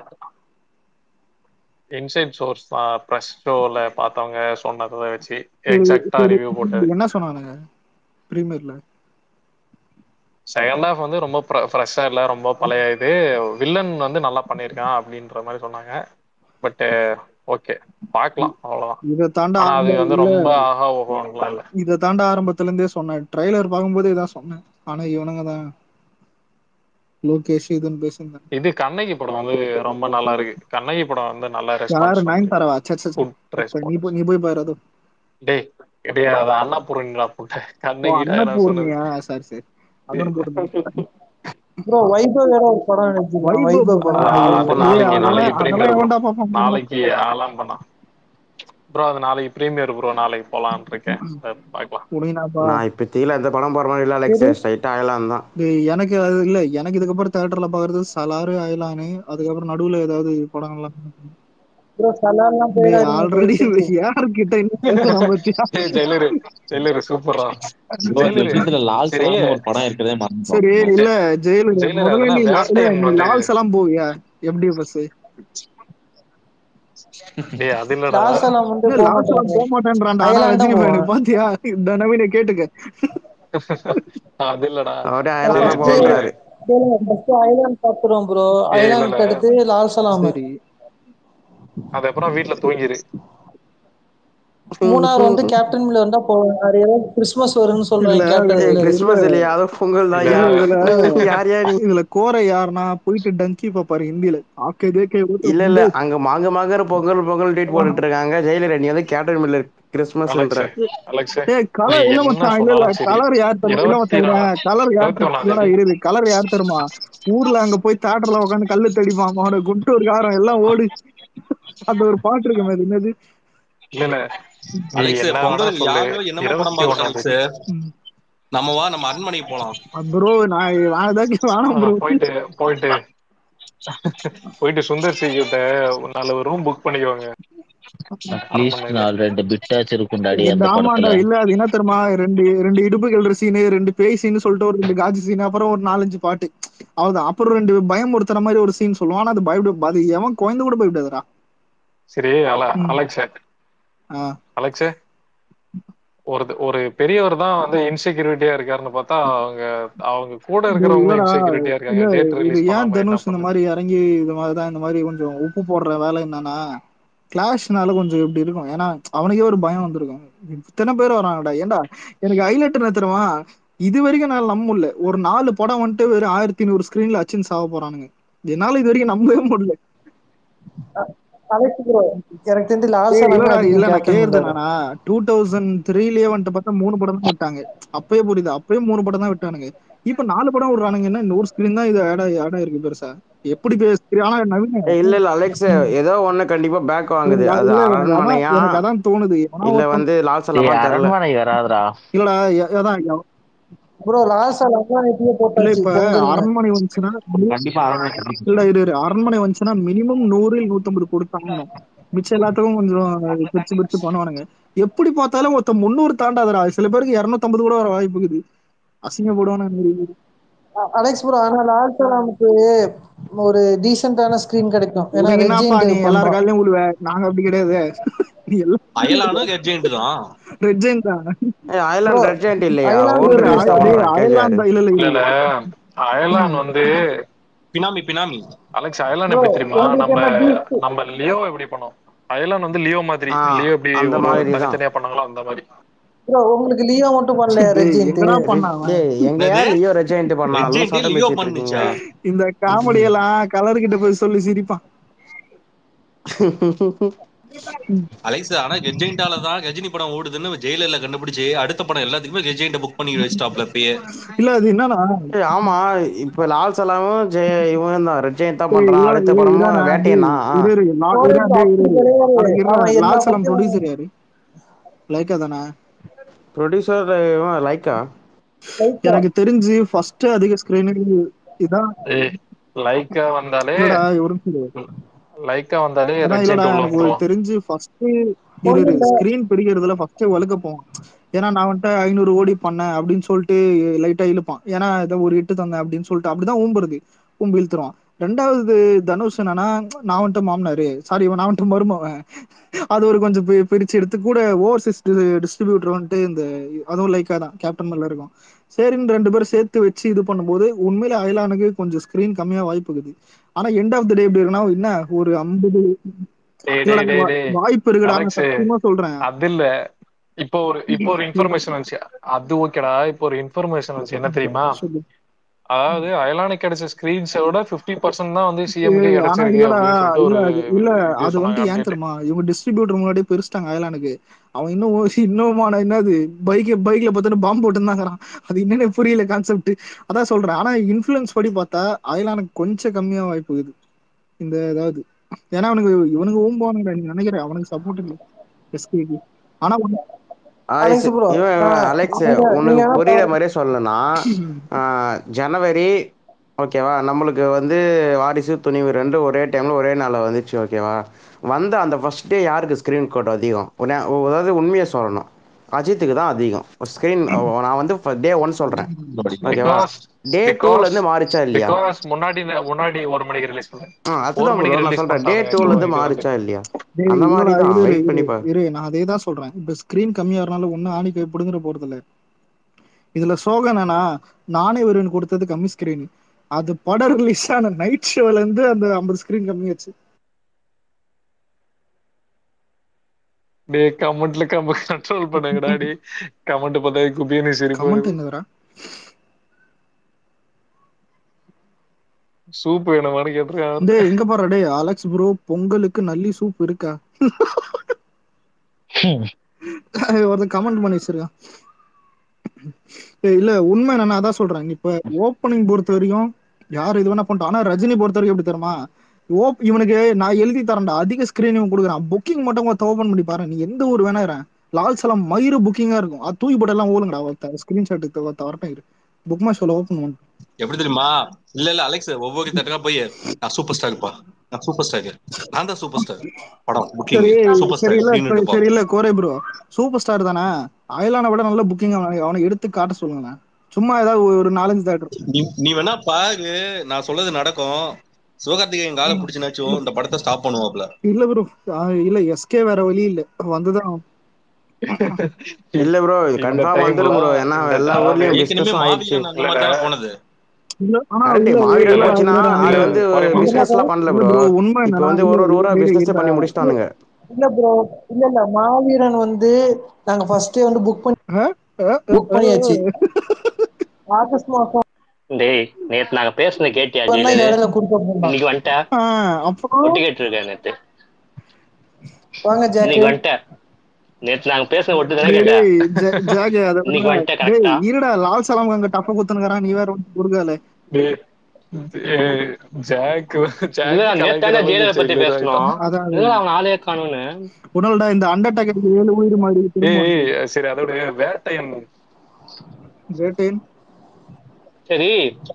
F: இன்சைட் சோர்ஸ் தான் ப்ரெஸ் ஷோல பார்த்தவங்க சொன்னதை வச்சு எக்ஸாக்டா
C: சரி
F: ரிவ்யூ போட்டது
C: என்ன சொன்னானுங்க பிரீமியர்ல
F: செகண்ட் ஹாஃப் வந்து ரொம்ப ஃப்ரெஷ்ஷா இல்ல ரொம்ப பழைய இது வில்லன் வந்து நல்லா பண்ணியிருக்கான் அப்படின்ற மாதிரி சொன்னாங்க பட் ஓகே பார்க்கலாம் அவ்வளவுதான்
C: இதை தாண்ட
F: ஆனா அது
C: ஆரம்ப
F: வந்து
C: இல்ல
F: ரொம்ப ஆஹா ஓஹோன்லாம் இல்ல
C: இதை தாண்ட ஆரம்பத்துல இருந்தே சொன்னேன் ட்ரைலர் பார்க்கும்போதே இதான் சொன்னேன் ஆனா இவனுங்க தான் லோகேஷ் இதுன்னு பேசியிருந்தாங்க
F: இது கண்ணகி படம் வந்து ரொம்ப நல்லா இருக்கு கண்ணகி படம் வந்து நல்ல
C: யாரு
F: ரெஸ்பான்ஸ்
C: நயன் தரவா சே சே, சே.
F: குட்
C: நீ
F: ரெஸ்பான்ஸ்
C: போய் நீ போய் பாரு அதோ
F: டேய் டேய் அது அன்னபூர்ணிடா போட்ட
C: ஓ
F: கண்ணகிடா நான் சொன்னது
C: அன்னபூர்ணியா சரி சரி அதொன்னு போட்டு
E: ப்ரோ வைபவ் வேற ஒரு படம் எடுத்துருக்கான்
C: வைபவ்
E: வைபவ் படம்
F: ஆ, அப்ப
C: ஏய்
F: நாளைக்கு
C: அதெல்லாம்
F: நாளைக்கு
C: அதெல்லாம்
F: பிரீமியர் ப்ரோ
C: எவன்டா பாப்பான்
F: நாளைக்கு ஆலாம் பண்ணா ப்ரோ அது நாளைக்கு பிரீமியர் ப்ரோ நாளைக்கு போலான்னு இருக்கேன் சரி, பார்க்கலாம்
C: உனக்குனாப்பா
B: நான் இப்ப தீல எந்த படம் போற மாதிரி இல்ல அலெக்ஸ் ஸ்ட்ரைட்டா ஆகலாம் தான்
C: டேய், எனக்கு அது இல்ல எனக்கு இதுக்கப்புறம் தேட்டர்ல பாக்குறது சலாரு அயலானு அதுக்கப்புறம் நடுவுல ஏதாவது படங்கள்லாம்
E: ப்ரோ சலார்லாம்
C: டேய்
E: போயிடாதீங்க
C: ஆல்ரெடி
E: தயவு செஞ்சு
C: யாருக்கிட்ட இன்னும் பேசலாம் பத்தியா
F: ஏய் ஜெயிலரு ஜெயிலரு சூப்பரா
I: ப்ரோ இந்த
F: ஜெயிலரு
I: விஷயத்துல லால்
F: சரி
I: சலாம்னு ஒரு படம் இருக்கிறதே மறந்துட்டோம்
C: சரி இல்ல ஜெயிலு
F: ஜெயிலர்
C: முதல்ல
F: அதெல்லாம்
C: நீ லா-
F: வேஸ்ட்
C: இல்ல
F: டைம்
C: நீ
F: வந்து
C: லால்ஸ் எல்லாம் போவியா எப்படி பஸ்
F: டேய் அது இல்லடா
E: லால்சலாம் வந்து
C: இல்ல
E: போக
C: லால்ஸ் எல்லாம்
E: மாட்டாங்க
C: போக மாட்டேன்றான்டா ஆனா
E: அயலான் தான்
C: ரஜினி ஃபேனு
E: போவான்
C: பாத்தியா இந்த நவீன கேட்டுக்க
F: அது இல்லடா
B: அவரே
E: ப்ரோ
B: அயலாம் தான்
F: ஜெயிலர்
E: ஃபர்ஸ்ட்
B: போகிறாரு
E: ஃபர்ஸ்ட் ஐலாண்ட் பாத்துருவோம் ப்ரோ
F: ஏய் இல்ல இல்ல
E: ஐலாண்ட் அடுத்து லால்சலாம்
C: சரி
F: அதுக்கப்புறம் வீட்டுல தூங்கிரு
E: மூணார் வந்து கேப்டன் மில் வந்தா போவேன் அது ஏதோ கிறிஸ்மஸ் வரும்னு
C: இல்ல
E: சொல்றாங்க கேப்டன்
B: ஏய்
E: மில்
C: இல்ல
B: கிறிஸ்மஸ் இல்லையா அதோ பொங்கல் தான்
F: இல்ல
B: யா
C: இல்ல இதுல
B: யார் யா நீ
C: இதுல கோரை யாருன்னா போயிட்டு டங்கி பாப்பாரு ஹிந்தில ஆக்கே தேக்கே
B: இல்ல இல்ல அங்க மாங்க மாங்கற பொங்கல் பொங்கல் டேட் போட்டுட்டு இருக்காங்க ஜெயிலர் நீ வந்து கேப்டன் மில்லர் கிறிஸ்மஸ்ன்ற
F: அலெக்ஸ் அலெக்ஸ்
C: ஏய்
F: நீ
C: கலர் இல்ல
F: என்ன
C: மச்சான் இல்ல இல்ல
F: சொன்னாலும் சரி
C: கலர் யார் தரும் இல்ல
F: இருபத்தி
C: மச்சான்
F: நா-
C: கலர் யார்
F: இருபத்தி
C: தரும்
F: ஒண்ணாம்
C: இல்லடா
F: தேதி
C: இரு கலர் யார் தருமா ஊர்ல அங்க போய் தேட்டர்ல உட்காந்து கல்லு தடிப்பான் அவனோட குண்டூர் காரம் எல்லாம் ஓடு அந்த ஒரு பாட்டு இருக்கு அது என்னது
F: இல்ல இல்ல நீ
G: அலெக்ஸ்
F: என்ன வேணா
G: பொங்கல்
F: சொல்லு
G: யாரோ என்னமோ படம்
F: இருபத்தி
G: பாக்குற
F: ஒண்ணாம்
G: அலெக்ஸ்
F: தேதி
G: நம்ம வா நம்ம அரண்மனைக்கு போலாம்
C: ப்ரோ நான் நான் ஏதாச்சும் வேணாம்
F: ஆ,
C: ப்ரோ
F: போயிட்டு போயிட்டு போயிட்டு சுந்தர் சி கிட்ட ஒரு நாலு ரூம் புக் பண்ணிக்கோங்க
A: அட்லீஸ்ட்
F: அரண்மனையில
A: நாலு ரெண்டு பிட்டாச்சு இருக்கும்டாடி
C: ரெண்டு
A: அந்த
C: ஆமாண்டா
A: படத்துல
C: இல்ல அது என்ன தெரியுமா ரெண்டு ரெண்டு இடுப்புகள் சீனு ரெண்டு பேய் சீனு சொல்லிட்டு ஒரு ரெண்டு காஜி சீன் அப்புறம் ஒரு நாலஞ்சு பாட்டு அவ்வளவுதான் அப்புறம் ரெண்டு பயமுறுத்துற மாதிரி ஒரு சீன் சொல்லுவான் ஆனா அது பயப்பட அது எவன் குழந்தை கூட பயப்படாதுடா
F: சரி அல
C: ம்.
F: அலெக்ஸ்
C: ஆ.
F: அலெக்ஸ் ஒரு ஒரு பெரியவர் தான் வந்து இன்செக்யூரிட்டியா இருக்காருன்னு பார்த்தா அவங்க அவங்க கூட
C: டேய்,
F: இருக்கிறவங்களும்
C: இல்லடா
F: இன்செக்யூரிட்டியா
C: இல்ல
F: இருக்காங்க டேட்
C: இது
F: ரிலீஸ்
C: ஏன்
F: பண்ணாம என்ன
C: தனுஷ் இந்த
F: பண்றது
C: மாதிரி இறங்கி இது மாதிரிதான் இந்த மாதிரி கொஞ்சம் உப்பு போடுற வேலை என்னன்னா கிளாஷ்னால கொஞ்சம் இப்படி இருக்கும் ஏன்னா அவனுக்கே ஒரு பயம் வந்திருக்கும் இத்தனை பேர் வராங்கடா ஏன்டா எனக்கு ஹைலைட் என்ன தெரியுமா இது வரைக்கும் நான் நம்ப முடியல ஒரு நாலு படம் வந்துட்டு வெறும் ஆயிரத்தி நூறு ஸ்கிரீன்ல அச்சின் சாவ போறானுங்க என்னால இது வரைக்கும் நம்பவே முடியல
E: அலெக்ஸ் ப்ரோ எனக்கு தெரிஞ்சு
C: ஏய்,
E: லாஸ்ட் எல்லாமே
C: இல்லடா
E: அதிகம்
C: இல்ல நான்
E: கேப்டன்
C: கேக்குறது
E: மில்லர்
C: என்னன்னா டூ தௌசண்ட் த்ரீலயே வந்துட்டு பார்த்தா மூணு படம் தான் விட்டாங்க அப்பயே புரியுது அப்பயே மூணு படம் தான் விட்டானுங்க இப்ப நாலு படம் விடுறானுங்க என்ன நூறு ஸ்கிரீன் தான் இது ஆட் ஆட் ஆயிருக்கு பெருசா எப்படி பேசு ஆனா நவீன
B: ஏய், இல்ல இல்ல அலெக்ஸ் ஏதோ ஒண்ணு கண்டிப்பா பேக் வாங்குது
C: எனக்கு அது-
B: அது
C: இல்ல எனக்கு அதான்
B: அரண்மனையா
C: எனக்கு அதான் தோணுது எவனா
B: இல்ல
C: ஒருத்தன்
B: வந்து லால்
A: ஏய்
B: சலமா தெரியல
A: அரண்மனை வராதுடா
C: இல்லடா எ- அதான் எவ-
E: ப்ரோ லாஸ்ட் எல்லாமே நெட்டியே
C: இல்ல
E: போட்டாச்சு
C: இப்ப
E: பொங்கல்னு
C: அரண்மனை வந்துச்சுன்னா
I: கண்டிப்பா அரண்மனை
C: இல்ல இரு இரு அரண்மனை வந்துச்சுன்னா மினிமம் நூறில் நூத்தம்பது கொடுத்தாங்கணும் மிச்சம் எல்லாத்துக்கும் கொஞ்சம் பிரிச்சு பிரிச்சு பண்ணுவானுங்க எப்படி பார்த்தாலும் ஒருத்த முந்நூறு தாண்டாதடா சில பேருக்கு இருநூத்தம்பது கூட வர வாய்ப்பு இருக்குது அசிங்கப்படுவானுங்க
E: அலெக்ஸ் ப்ரோ ஆனா லால் சலாமுக்கு ஒரு டீசென்டான ஸ்கிரீன் கிடைக்கும் ஏன்னா
C: உனக்கு என்னப்பா நீ
E: ரெஜிண்ட்
C: எல்லார்
E: பண்றான்
C: காலையும் விழுவ நாங்க அப்படி கிடையாது நீ எல்லாம்
G: அயலானும் கெட்ஜெயிண்ட் தான்
C: ரெட் ஜெயின் தான்
B: ஏய்
E: ப்ரோ
B: ஐலாண்ட் ரெட்ஜென்ட் இல்லையா
E: ஐலாண்ட்
B: ஓல்டு
C: இல்ல,
E: ரிலீஸ்
B: ரிலீஸ்
C: டேய்,
E: ஆகும்
C: அயர்லாந்து தான் இல்ல இல்ல
F: இல்ல
C: இல்ல
F: இல்ல அயலான் வந்து
G: பினாமி பினாமி
F: அலெக்ஸ் அயலான்
E: ப்ரோ
F: எப்படி தெரியுமா
E: உங்களுக்கு
F: நம்ம
E: என்ன பீஸ்ட்
F: நம்ம லியோ எப்படி பண்ணோம் அயலான் வந்து லியோ மாதிரி
B: ஆ
F: லியோ எப்படி
B: அந்த
F: ஒரு
B: மாதிரி தான்
F: தனித்தனியா பண்ணாங்களோ அந்த மாதிரி
E: ப்ரோ உங்களுக்கு லியோ மட்டும் பண்ணல
C: டேய்,
E: ரெஜிண்ட்
C: எங்கடா பண்ணான்
B: டேய் எங்கயா
G: என்னது
B: லியோ ரெட்ஜென்ட் பண்ணா அதெல்லாம்
G: ரெட்ஜெயிண்ட்
B: சட்டம்
G: லியோ
B: பேசிட்டு
G: பண்ணுச்சா
B: இருக்கீங்க
C: இந்த காமெடி எல்லாம் கலர் கிட்ட போய் சொல்லி சிரிப்பான்
G: அலெக்ஸ் ஆனா கெட்ஜெயிண்டால தான் கஜினி படம் ஓடுதுன்னு ஜெயிலர்ல கண்டுபிடிச்சு அடுத்த படம் எல்லாத்துக்குமே கெட்ஜெயிண்ட புக் பண்ணி வச்சிட்டாப்ல அப்பயே
C: இல்ல அது என்னன்னா
B: ஏய், ஆமா இப்ப லால் சலாமும் ஜெய இவன் தான் ரெட்ஜெயின்ட் தான்
C: டேய்,
B: பண்றான்
C: இவன்
B: அடுத்த
C: டேய்,
B: படமும்
C: இதானா, டேய்,
B: வேட்டையனா
C: இரு, இரு, லா-
E: ஸ்டோரி
C: இரு, டேய், இரு,
E: அப்படி
C: இரு.
E: கிடையாது
C: அதுக்கு இருடா,
E: அவன் எல்லா
C: லால் சலாம்
E: படத்தையும்
C: ப்ரொடியூசர் யாரு லைக்கா தானே
B: ப்ரொடியூசர் லைக்கா
E: லைட்டா
C: எனக்கு தெரிஞ்சு ஃபர்ஸ்ட் அதிக ஸ்கிரீனிங் இதான்
F: ஏய் லைக்கா வந்தாலே
C: இல்லடா ஒரு நிமிஷம் இரு.
F: லைக்கா வந்தாலே
C: அதான்
F: ரெட்
C: இல்லடா
F: ஜெயிண்ட் உள்ள
C: எனக்கு
F: வந்துருவான்
C: தெரிஞ்சு ஃபர்ஸ்ட் இரு
E: பொண்ணுல
C: ஸ்கிரீன் பிடிக்கிறதுல ஃபர்ஸ்ட் வழுக்க போவான் ஏன்னா நான் வந்துட்டு ஐநூறு ஓடி பண்ணேன் அப்படின்னு சொல்லிட்டு லைட்டா இழுப்பான் ஏன்னா ஏதோ ஒரு இட்டு தந்தேன் அப்படின்னு சொல்லிட்டு அப்படிதான் ஊம்புறது ஊம்பு இழுத்துருவான் ரெண்டாவது தனுஷ் என்னன்னா நான் வந்துட்டு மாமனாரு சாரி நான் வந்துட்டு மருமவன் அது ஒரு கொஞ்சம் பி- பிரிச்சு எடுத்து கூட ஓவர்சீஸ் டிஸ்ட்ரிபியூட்டர் வந்துட்டு இந்த அதுவும் லைக்கா தான் கேப்டன் மேல இருக்கும் சரின்னு ரெண்டு பேரும் சேர்த்து வச்சு இது பண்ணும்போது உண்மையில அயலானுக்கு கொஞ்சம் ஸ்கிரீன் கம்மியா வாய்ப்பு இருக்குது ஆனா எண்ட் ஆஃப் த டே எப்படி இருக்குன்னா என்ன ஒரு ஐம்பது
F: டேய்
C: இல்லடா
F: டேய் டேய்
C: வா-
F: டேய்
C: வாய்ப்பு இருக்குடா நான்
F: அலெக்ஸ்
C: சத்தியமா சொல்றேன்
F: அது இல்ல இப்போ ஒரு இப்போ ஒரு இன்ஃபர்மேஷன் வந்துச்சு அது ஓகேடா இப்போ ஒரு இன்ஃபர்மேஷன் வந்துச்சு என்ன தெரியுமா
C: சொல்லு
F: அதாவது அயலானுக்கு கிடைச்ச ஸ்கிரீன்ஸை விட பிப்டி பர்சன்ட் தான் வந்து சிஎம்கே
C: ஏய், ஆனா
F: கிடைச்சிருக்கு
C: இல்லடா
F: அப்படின்னு சொல்லிட்டு
C: இல்ல
F: ஒரு
C: அது- இல்ல
F: இது
C: அது
F: சொன்னாங்க
C: வந்துட்டு ஏன்
F: அப்டேட்
C: தெரியுமா இவங்க டிஸ்ட்ரிபியூட்டர் முன்னாடியே பிரிச்சிட்டாங்க அயலானுக்கு அவன் இன்னும் இன்னுமான என்னது பைக் பைக்ல பார்த்துட்டு பாம்பு போட்டுருந்தாங்கிறான் அது என்னன்னு புரியல கான்செப்ட் அதான் சொல்றேன் ஆனா இன்ஃபுளுன்ஸ் படி பார்த்தா அயலானுக்கு கொஞ்சம் கம்மியா வாய்ப்பு இருக்குது இந்த ஏதாவது ஏன்னா அவனுக்கு இவனுக்கு ஊம்புவானுங்க நீ நினைக்கிறேன் அவனுக்கு சப்போர்ட் இல்லை எஸ்கேக்கு ஆனா ஒண்ணு-
E: அலெக்ஸ் ப்ரோ
B: இவன் இவன் அலெக்ஸ்
E: நீங்க
B: உனக்கு
E: நீங்க வேணா
B: புரியுற
E: பாருங்க.
B: மாதிரியே சொல்லணும்னா ஆஹ், ஜனவரி ஓகேவா நம்மளுக்கு வந்து வாரிசு துணிவு ரெண்டு ஒரே டைம்ல ஒரே நாளில் வந்துச்சு ஓகேவா வந்த அந்த ஃபர்ஸ்ட் டே யாருக்கு ஸ்க்ரீன் கோட் அதிகம் உன்ன- அதாவது உண்மையை சொல்லணும் அஜித்துக்கு தான் அதிகம் ஸ்க்ரீன் நான் வந்து டே ஒன் சொல்கிறேன் ஓகேவா
F: பிகாஸ்
B: டே
F: பிகாஸ்
B: டூலேருந்து மாறிச்சா இல்லையா
F: பிகாஸ் முன்னாடி முன்னாடி ஒரு மணிக்கு ரிலீஸ் பண்ணேன்
B: ஆ
F: ஒரு
B: அதுதான்
F: மணிக்கு
B: ப்ரோ நான்
F: ரிலீஸ்
B: சொல்கிறேன் டே
F: பண்ணிட்டாங்க
B: டூலேருந்து
F: இது வந்து
B: மாறிச்சா இல்லையா
C: டேய்,
B: அந்த மாதிரி
C: இல்லடா,
B: தான்
C: இரு,
B: வெயிட்
C: இரு,
B: பண்ணி
C: இரு,
B: பாரு
C: இரு நான் அதே தான் சொல்றேன் இப்ப ஸ்கிரீன் கம்மியா இருந்தாலும் ஒன்னும் ஆணி போய் பிடுங்கிற போறது இல்ல இதுல சோகம் என்னன்னா நானே ஒருவன் கொடுத்தது கம்மி ஸ்கிரீன் அது படம் ரிலீஸ் ஆன நைட் ஷோல இருந்து அந்த ஐம்பது ஸ்கிரீன் கம்மியாச்சு
F: டே கமெண்ட்ல கம்ம கண்ட்ரோல் பண்ணுங்கடா டே கமெண்ட் பார்த்தா குபியனு சிரிப்பு
C: கமெண்ட் என்னதுடா
F: சூப் வேணுமான்னு கேட்டிருக்காங்க
C: டேய் எங்க பாரு டேய் அலெக்ஸ் ப்ரோ பொங்கலுக்கு நல்லி சூப் இருக்கா ஒருத்தன் கமெண்ட் பண்ணி வச்சிருக்கான் ஏய், இல்ல உண்மை என்னன்னா அதான் சொல்றேன் இப்ப ஓப்பனிங் பொறுத்த வரைக்கும் யார் இது வேணா பண்ணிட்டோம் ஆனா ரஜினி பொறுத்த வரைக்கும் எப்படி தெரியுமா ஓப் இவனுக்கு நான் எழுதி தரேன்டா அதிக ஸ்கிரீன் இவன் கொடுக்குறான் புக்கிங் மட்டும் ஒருத்த ஓபன் பண்ணி பாரு நீ எந்த ஊர் வேணா இரு. லால் சலம் மயிறு புக்கிங்கா இருக்கும் அது தூக்கி போட்டு எல்லாம் ஓடுங்கடா ஒருத்த ஸ்கிரீன்ஷாட் ஒருத்த வரட்டும் இரு புக் மை ஷோல ஓப்பன் பண்ணு
G: எப்படி தெரியுமா இல்ல இல்ல அலெக்ஸ் ஒவ்வொரு தட்டா போய் நான் சூப்பர் ஸ்டார்ப்பா நான் சூப்பர் ஸ்டார் நான் தான் சூப்பர் ஸ்டார் படம் புக்கிங்
C: சரி
G: சூப்பர்
C: சரி
G: ஸ்டார்
C: இல்ல
G: அப்படின்னு
C: சரி, சரி இல்ல கோரே ப்ரோ சூப்பர் ஸ்டார் தானே அயலான விட நல்ல புக்கிங் அவனை எடுத்து காட்ட சொல்லுங்களேன் சும்மா ஏதாவது ஒரு நாலஞ்சு தேட்டர்
G: நீ நீ வேணா பாரு நான் சொல்றது நடக்கும் சிவகார்த்திகேயன் காலை பிடிச்சுனாச்சும் இந்த படத்தை ஸ்டாப் பண்ணுவாப்ல
C: இல்ல ப்ரோ இல்ல எஸ்கே வேற வழி இல்ல வந்துதான்
B: இல்ல ப்ரோ இது
F: இந்த
B: கன்ஃபார்ம்
F: time
B: வந்துடும் ப்ரோ
F: ல
B: ஏன்னா
F: இந்த
B: எல்லா
F: time
B: ஊர்லயும்
G: ஏற்கனவே
B: பிசினஸும் ஆயிடுச்சு
G: மாவீரன் அந்த மாதிரி தானே போனது
C: இல்ல ஆனா
B: கரெக்ட்
C: இல்ல
B: மாவீரன்
C: இல்ல
B: போச்சுன்னா
C: இல்ல
B: அது
C: இல்ல
B: வந்து
F: ஒரே நிமிஷம்.
B: பிசினஸ் எல்லாம் பண்ணல
C: இல்ல
B: ப்ரோ
C: ப்ரோ உண்மை
B: இப்போ
C: என்னன்னா
B: வந்து
C: இல்ல
B: ஒரு ஒரு ஊரா
C: இல்ல
B: பிசினஸ்
C: இல்ல
B: பண்ணி முடிச்சிட்டானுங்க
E: இல்ல ப்ரோ இல்ல இல்ல மாவீரன் வந்து நாங்க ஃபர்ஸ்டே வந்து புக் பண்ணி
C: அஹ், அஹ்,
E: புக் பண்ணியாச்சு
C: அஹ்,
E: ஆகஸ்ட் மாசம்
J: டேய் நேத்து நாங்க பேசுனத கேட்டியா
E: பண்ணா
J: ஜெயிலரு
E: இடையில கொடுக்க போறோம்
J: இன்னைக்கு வந்துட்ட
C: அஹ், அப்புறம்
J: ஒட்டு கேட்டிருக்கேன் நேத்து
E: வாங்க
J: இன்னைக்கு
E: ஜாக்கு
J: வந்துட்ட நேத்து நாங்க பேசுன ஒட்டு தானே கேட்ட
C: டேய் ஜ- ஜாகே அத
J: இன்னைக்கு
C: விடுடா.
J: வந்துட்ட
C: டேய்
J: கரெக்டா
C: இருடா லால் சலாம் அங்க டப்ப குத்துனுங்கிறான் நீ வேற வந்து குறுகால
F: டேய், ஏய், ஜாக் ஜாக்
J: இல்ல நேத்தானே
F: கலாய்க்கிற அளவுக்கு
J: ஜெயிலரை பத்தி
F: ஜெயிலர்
J: பேசணும்
F: ஆயிட்டான்
C: அதான் அது.
J: இல்ல அவன் ஆளே காணும்னு
C: உன்னோட இந்த அண்டர்டேக்கருக்கு ஏழு உயிர் மாதிரி திரும்ப
F: ஏய்
C: வந்து
F: ஏய், சரி அதோட வேட்டையன்
C: வேட்டையன்
J: சரி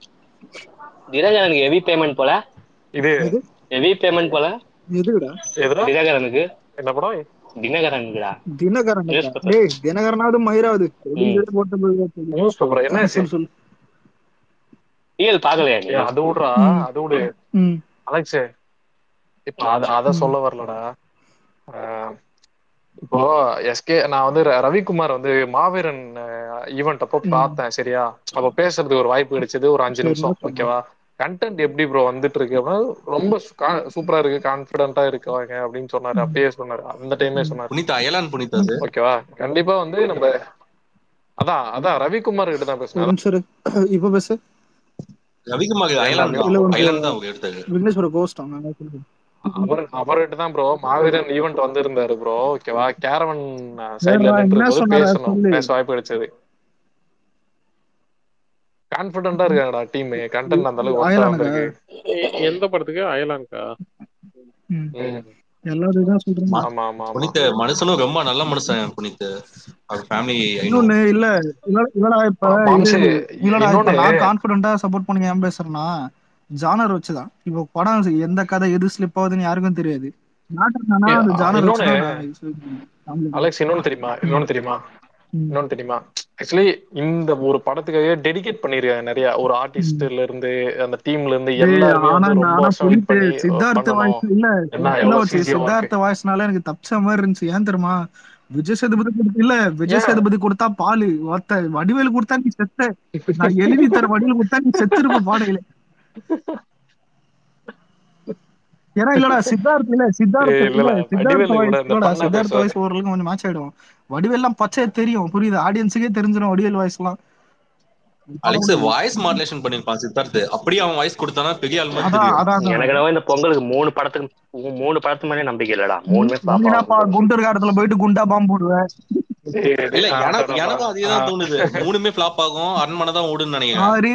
J: தினகரனுக்கு ஹெவி பேமெண்ட் போல
F: இது
C: எது
J: ஹெவி பேமெண்ட் போல
C: எதுடா
F: எதுடா
J: தினகரனுக்கு
F: என்ன படம்
J: தினகரனுக்குடா
C: தினகரன்
J: நியூஸ் பேப்பர்
C: டேய் தினகரனாவது மயிராவது
J: ம்
C: போட்ட போய்
F: நியூஸ் பேப்பர் என்ன
C: சொல்லு சொல்லு
J: டிஎல் பாக்கலையா நீ
F: ஏய், அது விடுறா
C: ம்.
F: அது விடு
C: ம்
F: அலெக்ஸ் இப்ப அத அத
C: ம்.
F: சொல்ல வரலடா ஆஹ், இப்போ எஸ்கே நான் வந்து ர- ரவிக்குமார் வந்து மாவீரன் ஈவெண்ட் அப்போ
C: ம்.
F: பார்த்தேன் சரியா அப்ப பேசுறதுக்கு ஒரு வாய்ப்பு கிடைச்சது ஒரு அஞ்சு
C: சரி
F: நிமிஷம்
C: ஓகே
F: ஓகேவா கண்டென்ட் எப்படி ப்ரோ வந்துட்டு இருக்கு அப்படின்னா ரொம்ப சூப்பரா இருக்கு கான்பிடண்டா இருக்காங்க அப்படின்னு சொன்னாரு அப்பயே சொன்னாரு அந்த டைமே
C: ம்.
F: சொன்னாரு
G: புனிதா அயலான் புனிதா அது
F: ஓகேவா கண்டிப்பா வந்து நம்ம அதான் அதான் ரவிக்குமார் கிட்ட தான்
C: ஒரு
F: பேசினேன்
C: நிமிஷம் இரு. இப்ப பேசு
G: ரவிக்குமார் அயலான் தான்
C: இல்ல வந்து
G: அயலான் தான் அவங்க எடுத்தாரு
C: விக்னேஷ் ப்ரோ கோஸ்ட் அவங்க
F: அவர் அவர்கிட்ட தான் ப்ரோ மாவீரன் ஈவெண்ட் வந்திருந்தாரு ப்ரோ ஓகேவா கேரவன் சைட்ல
C: வேறடா, என்ன
F: நின்று போது
C: சொன்னாரா
F: பேசணும்
C: சொல்லு.
F: பேச வாய்ப்பு கிடைச்சது கான்பிடண்டா இருக்காங்கடா டீம் கண்டென்ட் அந்த அளவுக்கு ஒர்த்தா
C: அயலானுக்கா
F: வந்திருக்கு
K: எ- எந்த படத்துக்கு அயலான்கா
C: ம்.
F: ம்.
C: எல்லாரும் தான் சொல்றேன்
G: ம-
F: ஆமா ஆமா ஆமா
G: புனித் மனுஷனும் ரொம்ப நல்ல மனுஷன் புனித் அவர் ஃபேமிலி ஐநோ
C: இன்னொன்னு இல்ல இல்ல- இல்லடா இப்ப இது
F: மாம்சு
C: இல்லடா இப்ப
F: இன்னொன்னு
C: நான் கான்பிடண்டா சப்போர்ட் பண்ணி ஏன் பேசுறேன்னா ஜானர் வச்சுதான் இப்போ படம் எந்த கதை எது ஸ்லிப் ஆகுதுன்னு யாருக்கும் தெரியாது மேட்டர் என்னன்னா
F: ஏ,
C: அந்த
F: அ-
C: ஜானர்
F: இன்னொன்னு
C: வச்சுதான் நான் இது சொல்லிக்கிறேன். family க்கு.
F: அலெக்ஸ் இன்னொன்னு தெரியுமா இன்னொன்னு தெரியுமா
C: ம்.
F: இன்னொன்னு தெரியுமா ஆக்சுவலி இந்த ஒரு படத்துக்காகவே டெடிகேட் பண்ணிருக்காங்க நிறைய ஒரு
C: ம்.
F: ஆர்டிஸ்ட்ல இருந்து அந்த டீம்ல இருந்து
C: டேய்,
F: எல்லாருமே
C: ஆனா
F: வந்து ரொம்ப
C: ஆனா
F: வருஷம் வெயிட்
C: புனித்
F: பண்ணி
C: சித்தார்த்த
F: பண்ணணும்
C: வாய்ஸ் இல்ல
F: என்ன
C: இல்ல
F: எவ்வளவு
C: வச்சு
F: சிசியா இருக்கு
C: சித்தார்த்த வாய்ஸ்னால எனக்கு தப்பிச்ச மாதிரி இருந்துச்சு ஏன் தெரியுமா விஜய் சேதுபதி கொடுத்து இல்ல விஜய்
F: ஏன்
C: சேதுபதி கொடுத்தா பாலு ஒத்த வடிவேலு கொடுத்தா நீ செத்த நான் எழுதி தர வடிவேலு கொடுத்தா நீ செத்துருப்ப பாடையில ஏன்னா இல்லடா சித்தார்த் இல்ல சித்தார்த்
F: ஏய், இல்ல
C: இல்ல
F: இல்ல
C: சித்தார்த்த
F: வடிவேலு கூட
C: வாய்ஸ்
F: இந்த
C: இல்லடா
F: பண்ணா
C: சித்தார்த்த
F: பேசுவாரு
C: வாய்ஸ் ஓரளவுக்கு கொஞ்சம் மேட்ச் ஆயிடும் வடிவேல்லாம் பச்சையா தெரியும் புரியுது ஆடியன்ஸுக்கே தெரிஞ்சிடும் வடிவேல் வாய்ஸ் எல்லாம் பண்ண
G: அலெக்ஸ்
C: முடியாது
G: வாய்ஸ் மாடுலேஷன் பண்ணிருப்பான் சித்தார்த் அப்படியே அவன் வாய்ஸ் கொடுத்தானா பெரிய ஆள் மாதிரி
C: அதான்
G: தெரியும்
C: அதான் அதான்
J: எனக்கு என்னவோ இந்த பொங்கலுக்கு மூணு படத்துக்கு மூ- மூணு படத்து மேலே நம்பிக்கை இல்லடா மூணுமே ஃபிளாப்
C: நீனாப்பா
J: ஆகும்
C: குண்டர் காரத்துல போயிட்டு குண்டா பாம்பு போடுவேன்
F: டேய், டேய்,
G: இல்ல
F: ஆ,
G: எனக்கு
F: அதான்,
G: எனக்கும்
F: அதான்.
G: அதே
F: ஆ,
G: தான் தோணுது மூணுமே ஃபிளாப் ஆகும் அரண்மனை தான் ஓடுன்னு நினைக்கிறேன்
C: ஆறு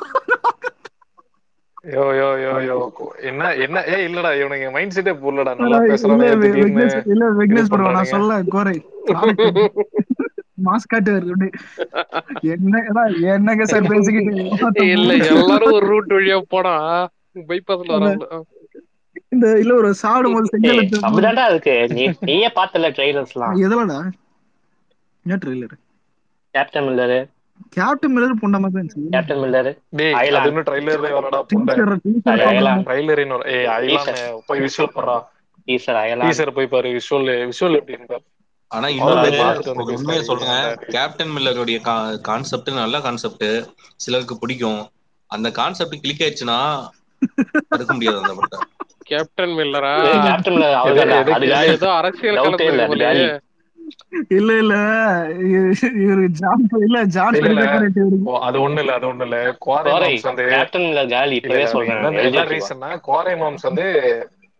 F: யோ யோ யோ யோ என்ன என்ன ஏய் இல்லடா இவனுக்கு மைண்ட் செட்டே புரியலடா நல்லா
C: இல்ல
F: பேசுறவங்க
C: வி-
F: திடீர்னு
C: விக்னேஷ் இல்ல
F: இது
C: விக்னேஷ் ப்ரோ நான்
F: பண்றானுங்க
C: சொல்ல கோரை ப்ராடக்ட் மாஸ் காட்டுவார் அப்படி என்ன அதான் என்னங்க சார் பேசிக்கிட்டு மொத்த
K: இல்ல
C: மூணு
K: எல்லாரும் ஒரு ரூட் வழியா போனா பைபாஸ்ல
C: அந்த
K: வராங்களா
C: இந்த இல்ல ஒரு சாப்பிடும் போது
J: ஏய்
C: செங்கலத்து
J: அப்படிதான்டா இருக்கு நீ நீயே பார்த்தல ட்ரெய்லர்ஸ்லாம்
C: எதுலடா என்ன trailer
J: Captain Miller
C: Captain Miller பொண்ண மாதிரி இருந்துச்சு
J: கேப்டன் மில்லரு
F: டேய் அது
J: ஐலாண்ட்
F: இன்னும் ட்ரைலர்ல வரடா புண்டை
C: டீச்சர் டீச்சர்
J: சாரி
C: பாக்குறாங்க
J: அயலான்
F: ட்ரைலர் இன்னும் ஏய் ஐலான்
J: டீசர்
F: போய் விஷுவல் பண்றா
J: டீசர் அயலான்
F: டீசர் போய் பாரு விஷுவல் விஷுவல் எப்படி இருக்கு
G: ஆனா
F: அவர்
G: இன்னொன்னு
F: அதை பார்த்துட்டு
G: ஒரு
F: வந்து
G: உண்மையை
F: பேசுறாரு
G: சொல்றேன்
F: ஏன்டா
G: கேப்டன் மில்லருடைய கான்செப்ட் நல்ல கான்செப்ட் சிலருக்கு பிடிக்கும் அந்த கான்செப்ட் கிளிக் ஆயிடுச்சுன்னா தடுக்க முடியாது அந்த படத்தை
K: கேப்டன் மில்லரா
J: ஏய் கேப்டன் மில்லர் அவர்
F: எது
J: தான்டா
F: எது
J: அது
K: இதுல
J: காலி
K: ஏதோ அரசியல்
J: டவுட்டே இல்ல
K: கலந்துருக்கு
J: அது
K: போலயே
J: காலி
C: இல்ல இல்ல இ- இவரு ஜான் இல்ல ஜான்
F: இல்ல இல்ல
C: டெலிபரேட்டிவ்
F: ஓ, அது ஒண்ணு இல்ல அது ஒண்ணு இல்ல குவாரை
J: கோரை
F: மாம்ஸ் வந்து
J: கேப்டன் மில்லர் காலி
F: இல்ல
J: இப்பவே
F: இல்ல
J: சொல்றேன்
F: என்ன
J: எழுதி
F: என்ன
J: வச்சுக்கோ
F: ரீசன்னா குவாரை மாம்ஸ் வந்து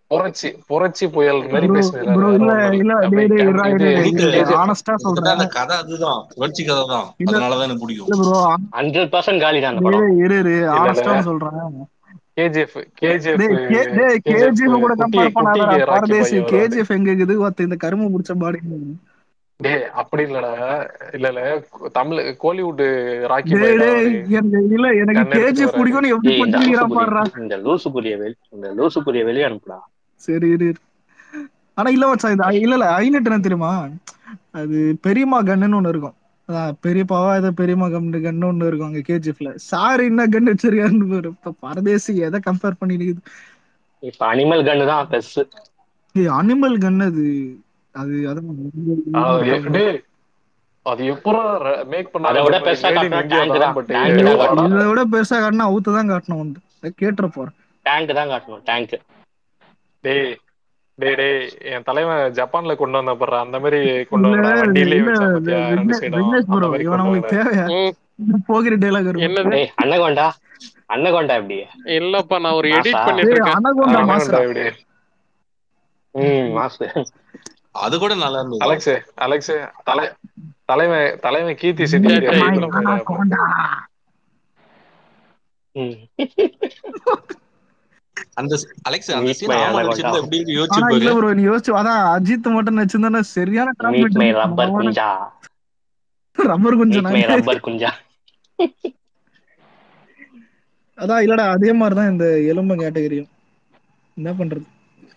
F: புரட்சி புரட்சி புயல் மாதிரி
C: ப்ரோ
F: பேசுறாரு
C: ப்ரோ
F: வேற
C: இல்ல
F: ஒண்ணும்
C: இல்ல
F: இல்ல
C: டேய் டேய் இருடா
F: இது
C: இரு இரு
G: புரியுது.
F: KGF
C: ஆனஸ்டா
G: கிட்டத்தட்ட
C: சொல்றேன்
G: அந்த கதை அதுதான் புரட்சி கதை தான்
C: இல்ல
G: அதனாலதான் எனக்கு பிடிக்கும்
C: இல்ல ப்ரோ
J: ஹண்ட்ரட் பர்சன்ட் காலி தான் அந்த
C: இரு
J: படம்
C: இரு இரு
F: இல்ல இல்ல
C: ஆனஸ்டா சொல்றேன்
F: கேஜிஎஃப் கேஜிஎஃப்
C: டேய் கே டேய்
F: கேஜிஎஃப்
C: கேஜிஎஃப் கூட
F: குட்டி
C: கம்பேர் பண்ணாதடா
F: குட்டிக்கு ராக்கி
C: பாரதேசி
F: பாய் வருவாரு
C: கேஜிஎஃப் எங்க இருக்குது ஒருத்த இந்த கரும முடிச்ச பாடி
F: டேய் அப்படி இல்லடா இல்ல இல்ல தமிழ் கோலிவுட் ராக்கி
C: டேய்
F: பாய்டா
C: டேய்
F: அவரு
C: எனக்கு இல்ல எனக்கு
F: கன் எடுத்துட்டு
C: கேஜிஎஃப்
F: வராரு
C: பிடிக்கும்னு எப்படி
J: ஏய் இந்த
C: பத்திரிக்கிறான்
J: லூசுபுரிய
C: பாடுறா
J: இந்த லூசுபுரிய வெளி இந்த லூசுபுரிய வெளியே அனுப்புடா
C: சரி இரு இரு. ஆனா இல்ல மச்சான் இது இல்ல இல்ல ஹைலைட் என்ன தெரியுமா அது பெரியம்மா கன்னுன்னு ஒண்ணு இருக்கும் அதான் பெரியப்பாவா ஏதோ பெரியம்மா கன்னு கன்னு ஒண்ணு இருக்கும் அங்க கேஜிஎஃப்ல சார் என்ன கன் வச்சிருக்காருன்னு பாரு. இப்ப பரதேசி எதை கம்பேர் பண்ணிட்டு
J: இப்ப அனிமல் கன்னு தான் பெஸ்
C: ஏய் அனிமல் கன் அது அது அதான்
F: அது எ- டேய் அது எப்பரா மேக்
J: அதை விட
F: பண்ணாரு
J: பெருசா
F: மேட் இன்
J: காட்டினா
F: இந்தியா
J: டேங்க்
F: தான்
J: தான்
F: பட்
J: டேங்க் தான் காட்டணும்
C: இதை விட பெருசா காட்டினா அவுத்து தான் காட்டணும் வந்து கேட்டுற போறேன்
J: டேங்க் தான் காட்டணும் டேங்க்
F: டேய் டேய் டேய் என் தலைவன் ஜப்பான்ல கொண்டு வந்த பாரு அந்த மாதிரி கொண்டு
C: இல்ல
F: வந்தா வண்டியிலே
C: இல்ல
F: வச்சான் பாத்தியா ரெண்டு
C: விக்னேஷ்
F: சைடும்
C: விக்னேஷ்
F: அந்த
C: ப்ரோ
F: மாதிரி
C: இவன்
F: கொண்டு
C: நம்மளுக்கு
F: வரல
C: தேவையா
K: ம்,
C: போகிற டைலாக் இருக்கும்
K: என்னது
J: டேய் அன்னகொண்டா அன்னகொண்டா எப்படி
K: இல்லப்பா நான் ஒரு எடிட்
J: மாசா
K: பண்ணிட்டு
C: டேய்
K: இருக்கேன்
C: அனகோண்டா
F: அனகொண்டா
C: மாஸ்டரா
F: எப்படி
J: ம் மாசு
G: அது கூட நல்லா இருந்தது
F: அலெக்ஸ் அலெக்ஸ் தலை தலைவன் தலைவன் கீர்த்தி செட்டி
K: சரி, சரி.
F: இதுல போயிடா
C: அனகோண்டா
J: ம்
G: அந்த அலெக்ஸ் அந்த
J: மீட்
G: சீன்
J: மை
G: ஆமா
J: அனகொண்டா
G: நடிச்சிருந்தா எப்படி இருக்கு யோசிச்சு
C: ஆனா இல்ல
G: பாரு
C: ப்ரோ நீ யோசிச்சு அதான் அஜித் மட்டும் நடிச்சிருந்தா சரியான
J: மீட் மை
C: டிரான்ஸ்மிட்
J: ரப்பர் குஞ்சா
C: ரப்பர் கொஞ்சம்
J: மீட் மை
C: நாங்க
J: ரப்பர் குஞ்சா
C: அதான் இல்லடா அதே மாதிரிதான் இந்த எலும்பு கேட்டகரியும் என்ன பண்றது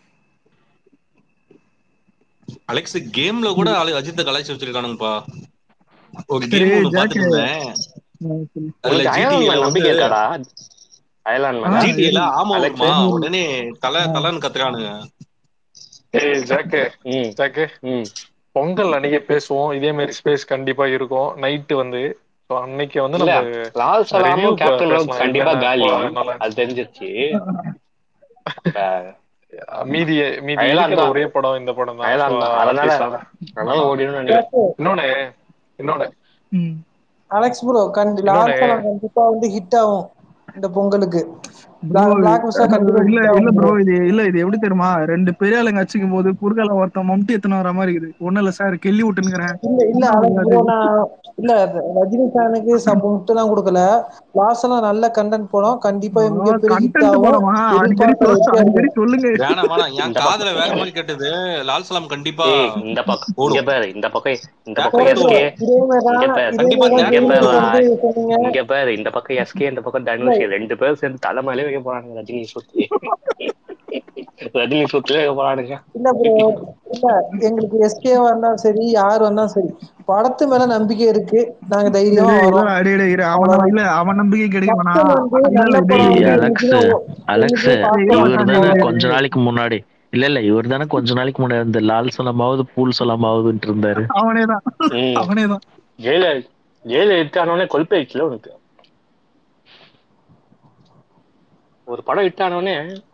G: அலெக்ஸ் கேம்ல கூட ஆளு அஜித்த கலாய்ச்சி வச்சிருக்கானுங்கப்பா ஒரு
C: சரி
G: கேம் ஒண்ணு
C: ஜாக்கு
G: பாத்துட்டு இருந்தேன் அதுல
J: உனக்கு
G: ஜிடிஏல
J: அயலான்
G: வந்து
J: நம்பிக்கை இருக்காடா அயலான்
C: ஆ
J: மேல
G: ஜிடிஏல
C: இரு
G: ஆமா
J: அலெக்ஸ்
G: வருமா
C: இரு.
G: உடனே தலை
C: ஆ.
G: தலைன்னு கத்துறானுங்க
F: ஏய் ஜாக்கு
J: ம்
F: ஜாக்கு
J: ம்
F: பொங்கல் அன்னைக்கு பேசுவோம் இதே மாதிரி ஸ்பேஸ் கண்டிப்பா இருக்கும் நைட்டு வந்து So, அன்னைக்கு வந்து
J: இல்ல
F: நம்ம
J: லால்
F: ரிவ்யூ
J: சலாமும் கேப்டன் லோக்
F: பேசலாம்
J: கண்டிப்பா
F: எப்படின்னா
J: காலி
F: இப்போ நல்லா
J: அது தெரிஞ்சிருச்சு அப்ப
F: மீதி மீதி
J: அயலான்
F: இருக்கிற
J: தான்
F: ஒரே படம் இந்த படம் தான் ஸோ
J: அயலான் தான் அதனால
F: பேசலாம்
J: அதனால ஓடிடும் நினைக்கிறேன்
F: இன்னொன்னு இன்னொன்னு
C: ம்.
E: அலெக்ஸ் ப்ரோ கண்டி
F: இன்னொன்னு
E: லால் சலாம் கண்டிப்பா வந்து ஹிட் ஆகும் இந்த பொங்கலுக்கு
C: ப்ரோ
E: பிளாக் மிஸ்டா கண்டிப்பா
C: இல்ல
E: ஹிட்
C: இல்ல
E: ஆகும்
C: ப்ரோ
E: ப்ரோ
C: இது இல்ல இது எப்படி தெரியுமா ரெண்டு பெரிய ஆளுங்க அடிச்சுக்கும் போது குறுகால ஒருத்தன் மம்டி எத்தனை வர மாதிரி இருக்குது ஒண்ணும் இல்ல சார் கெல்லி விட்டுனுங்கிறேன்
E: இல்ல இல்ல அலெக்ஸ் ப்ரோ நான் இல்ல ரஜினி ஃபேனுக்கு சப் முட்டுலாம் கொடுக்கல லாஸ்ட்லாம் நல்ல கண்டென்ட் படம் கண்டிப்பா மிகப்பெரிய ஹிட்
C: கண்டென்ட்
E: ஆகும்
C: படமா அடிக்கடி
E: எதிர்பார்ப்பு
C: சொல்
E: வச்சா
C: அடிக்கடி
E: இருக்கும்
C: சொல்லுங்க
G: வேணாம் வேணாம் என்
J: இந்த
G: காதுல
J: பக்கம்
G: வேற மாதிரி கேட்டது லால் சலாம் கண்டிப்பா
J: ஏய் இந்த பக்கம் இங்க
G: ஓடும்
J: பாரு இந்த பக்கம் இந்த
G: Captain
J: பக்கம்
E: ப்ரோ
J: எஸ்கே
E: இதே மாதிரி
J: இங்க
E: தான்
J: பாரு
E: இதே
G: கண்டிப்பா
E: மாதிரி தான்
J: இங்க
E: ஜெயிலுக்கு
J: பாரு
E: வந்து சொன்னீங்க
J: இங்க பாரு இந்த பக்கம் எஸ்கே இந்த பக்கம் தனுஷ் ரெண்டு பேரும் சேர்ந்து தலைமையிலே வைக்க போறானுங்க ரஜினி சுத்தி ரஜினி சுத்திலே வைக்க போறானுங்க
E: இல்ல ப்ரோ இல்ல எங்களுக்கு எஸ்கேவா இருந்தாலும் சரி யார் வந்தாலும் சரி படத்து மேல நம்பிக்கை இருக்கு நாங்க
C: டேய்,
E: தைரியமா
C: டேய்,
E: வரோம்
C: இல்லடா, டேய், டேய், இரு. அவன்
E: அவ்வளவுதான்
C: இல்ல அவன் நம்பிக்கை கிடைக்க வேணாம்
E: மக்கள் வந்து
C: இல்ல
E: நல்ல
C: இல்ல டேய்,
E: படம்
A: டேய்
E: வந்து
A: அலெக்ஸ்
E: என்னைக்குமே
A: அலெக்ஸ்
E: என்னைக்குமே
C: டேய்,
E: பார்க்க
C: இரு
A: இவர்
C: மச்சான்,
A: தானே
C: டேய்,
A: கொஞ்ச
C: டேய்.
A: நாளைக்கு முன்னாடி இல்ல இல்ல இவர் தானே கொஞ்ச நாளைக்கு முன்னாடி இந்த லால் சலமாவது பூல் சலமாவதுன்ட்டு இருந்தாரு
C: அவனேதான்
J: ம்
C: அவனேதான்
J: ஜெயில ஜெயில இட்டானோடனே கொல்பேச்சுல உனக்கு ஒரு படம் இட்டானோடனே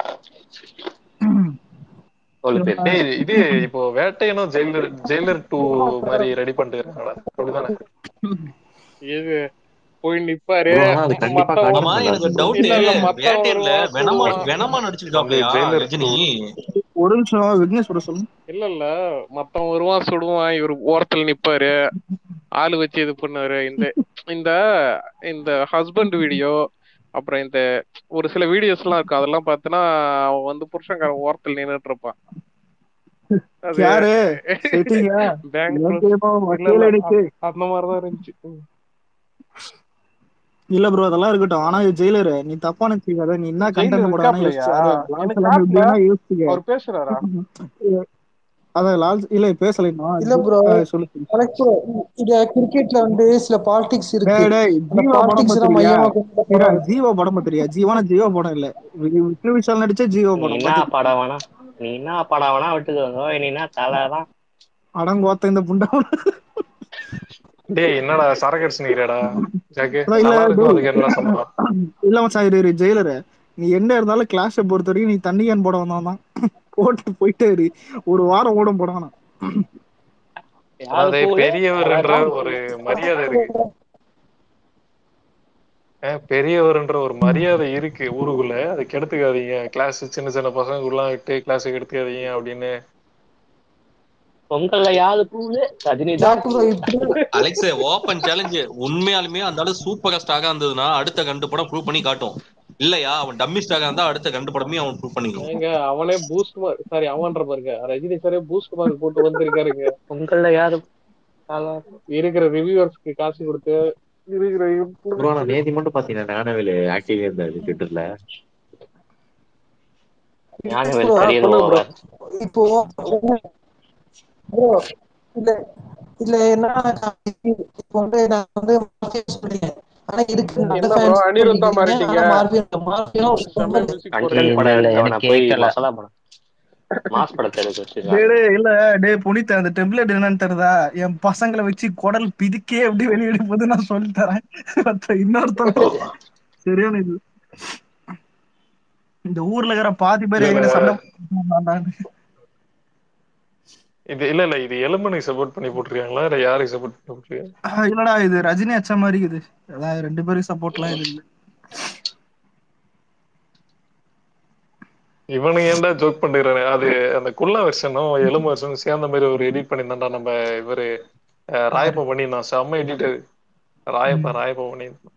J: கொல்பேச்சு
F: டேய் இது இப்போ வேட்டையனும் ஜெயிலர் ஜெயிலர் டூ மாதிரி ரெடி பண்ணிட்டு இருக்காங்களா அப்படிதானே
K: இது போய் நிப்பாரு
I: Bro, ஆனா அது கண்டிப்பா
K: மத்தவன்
G: ஆமா
I: காட்டணும்
G: எனக்கு
I: ராஜு.
G: டவுட்
K: இல்ல இல்ல மத்தவன்
G: வேட்டையன்ல
K: வருவான்
G: வெனமா
K: சுடுவான்
G: வெனமா
F: வந்து
G: நடிச்சிருக்காப்லையா
F: ஜெயிலர்
G: ரஜினி
C: ஒரு நிமிஷம் விக்னேஷ் ப்ரோ சொல்லு
K: இல்ல இல்ல மத்தவன் வருவான் சுடுவான் இவர் ஓரத்துல நிப்பாரு ஆளு வச்சு இது பண்ணாரு இந்த இந்த இந்த ஹஸ்பண்ட் வீடியோ அப்புறம் இந்த ஒரு சில வீடியோஸ் எல்லாம் இருக்கு அதெல்லாம் பார்த்தனா அவன் வந்து புருஷன்காரன் ஓரத்துல நின்னுட்டு இருப்பான் அது
C: யாரு செட்டிங்க
K: பேங்க்
C: இலக்கியமா
K: இல்ல
C: வக்கீல்
K: இல்ல
C: அடிக்கு
K: அ- அந்த மாதிரிதான் இருந்துச்சு ம்.
C: இல்ல ப்ரோ அதெல்லாம் இருக்கட்டும் ஆனா இது ஜெயிலர் நீ தப்பா நினைச்சுக்காத நீ என்ன
K: ஜெயிலர்
C: கண்டென்ட் போடானே
K: இருக்காப்லையா
C: யோசிச்சு அத லால்
K: எனக்கு
C: சலாம் எப்படி
K: காட்டல
C: வேணா யோசிச்சுக்க
K: அவர் பேசுறாரா
C: அத லால் இல்ல பேசல இன்னும்
E: இல்ல ப்ரோ
C: அஹ் சொல்லு சொல்லு.
E: அலெக்ஸ் ப்ரோ இது கிரிக்கெட்ல வந்து சில பாலிடிக்ஸ் இருக்கு
C: டேய் டேய்
E: அந்த
C: ஜீவா படம்
E: பாலிடிக்ஸ் எல்லாம்
C: பாத்திரியா
E: மையமா கொண்டு
C: இரா
E: படம்
C: ஜீவா படம் பாத்திரியா ஜீவானா ஜீவா படம் இல்ல வி- விஷ்ணு விஷால் நடிச்ச ஜீவா
J: நீ
C: படம்
J: என்ன
C: பாத்துட்டு
J: படம் வேணா நீ என்ன படம் வேணா விட்டுக்கோங்க நீ என்ன தலைதான்
C: அடங்கோத்த இந்த புண்டா
F: டேய் என்னடா சரக்கு அடிச்சுக்கிறடா ஜாக்கு
C: அதான் இல்ல
F: நல்லா இருக்கும்
C: டேய்
F: அதுக்கு என்ன சம்பளம்
C: இல்ல மச்சான் இரு ஜெயிலர் நீ என்ன இருந்தாலும் கிளாஷ பொறுத்த வரைக்கும் நீ தண்ணி கேன் போட வந்தவன் தான் போட்டு போயிட்டே இரு ஒரு வாரம் ஓடும் போட வேணாம்
J: யாரு
F: அதாவது
J: கூலு
F: பெரியவர்ன்ற
J: அதான்
F: ஒரு மரியாதை இருக்கு அஹ் பெரியவர்ன்ற ஒரு மரியாதை இருக்கு ஊருக்குள்ள அதை கெடுத்துக்காதீங்க கிளாஸ் சின்ன சின்ன பசங்களுக்குலாம் விட்டு கிளாஸ் கெடுத்துக்காதீங்க அப்படின்னு
J: பொங்கல்ல யாரு பூவு ரஜினி தான் பூவு.
G: அலெக்ஸ் ஓப்பன் சேலஞ்சு உண்மையாலுமே அந்த ஆளு சூப்பர் ஸ்டாகா இருந்ததுன்னா அடுத்த கண்டு படம் ப்ரூவ் பண்ணி காட்டும் இல்லையா அவன் டம்மி ஸ்டாகா இருந்தா அடுத்த கண்டு படமே அவன் ப்ரூவ் பண்ணிக்கும்
K: ஏங்க அவனே பூஸ்ட் மார்க் சாரி அவன்ற பாருங்க ரஜினி சாரே பூஸ்ட் மார்க் போட்டு வந்திருக்காருங்க
J: பொங்கல்ல யாரு
K: இருக்கிற ரிவ்யூவர்ஸ்க்கு காசு கொடுத்து இருக்கிற
I: ப்ரோ நான் நேதி மட்டும் பாத்தீங்கன்னா ஞானவேலு ஆக்டிவ் இருந்தாரு ட்விட்டர்ல
J: ஞானவேல்
E: bro,
J: கரியர்
E: சொல்லுங்க bro.
J: ஓவர்
E: இப்போ bro, இல்ல இல்ல என்ன இப்போ வந்து நான் வந்து மார்பியா சொல்றேன் ஆனா இதுக்கு நல்ல
K: என்ன bro,
E: fans
K: அனிருத்தா
E: சொல்லிக்கிறீங்க.
K: மாறிட்டீங்க.
E: ஆனா மார்பியா மார்பியா
K: செம்ம music
J: கண்டென்ட்
A: இல்ல,
J: படம்
A: இல்ல,
J: எடுத்தவன
A: எனக்கு
J: போய்
A: கேட்கல.
J: மசாலா படம் மாஸ் படத்தை எடுக்க வச்சிருக்காங்க
C: டேய் டேய், இல்ல டேய் புனித் அந்த டெம்ப்ளேட் என்னன்னு தெரியுதா என் பசங்களை வச்சு குடல் பிதுக்கே எப்படி வெளியிடும் போது நான் சொல்லி தரேன் மத்த இன்னொருத்தவங்க சரியான இது இந்த ஊர்ல இருக்கிற பாதி பேர் எங்கிட்ட சண்டை போட்டுட்டு
F: இது இல்ல இல்ல இது எலும்பனுக்கு சப்போர்ட் பண்ணி போட்டிருக்காங்களா இல்ல யாருக்கு சப்போர்ட் பண்ணி போட்டிருக்காங்க
C: ஆஹ் இல்லடா இது ரஜினி அச்ச மாதிரி இது அதான் ரெண்டு பேரும் சப்போர்ட்லாம் இது இல்ல
F: இவனுங்க ஏன்டா ஜோக் பண்ணிடுறானே அது அந்த குள்ளா வெர்ஷனும் எலும்பு வெர்ஷனும் சேர்ந்த மாதிரி ஒரு எடிட் பண்ணியிருந்தாண்டா நம்ம இவரு அஹ், ராயப்பா பண்ணியிருந்தான் செம்ம எடிட்டர் ராயப்பா ராயப்பா பண்ணியிருந்தான்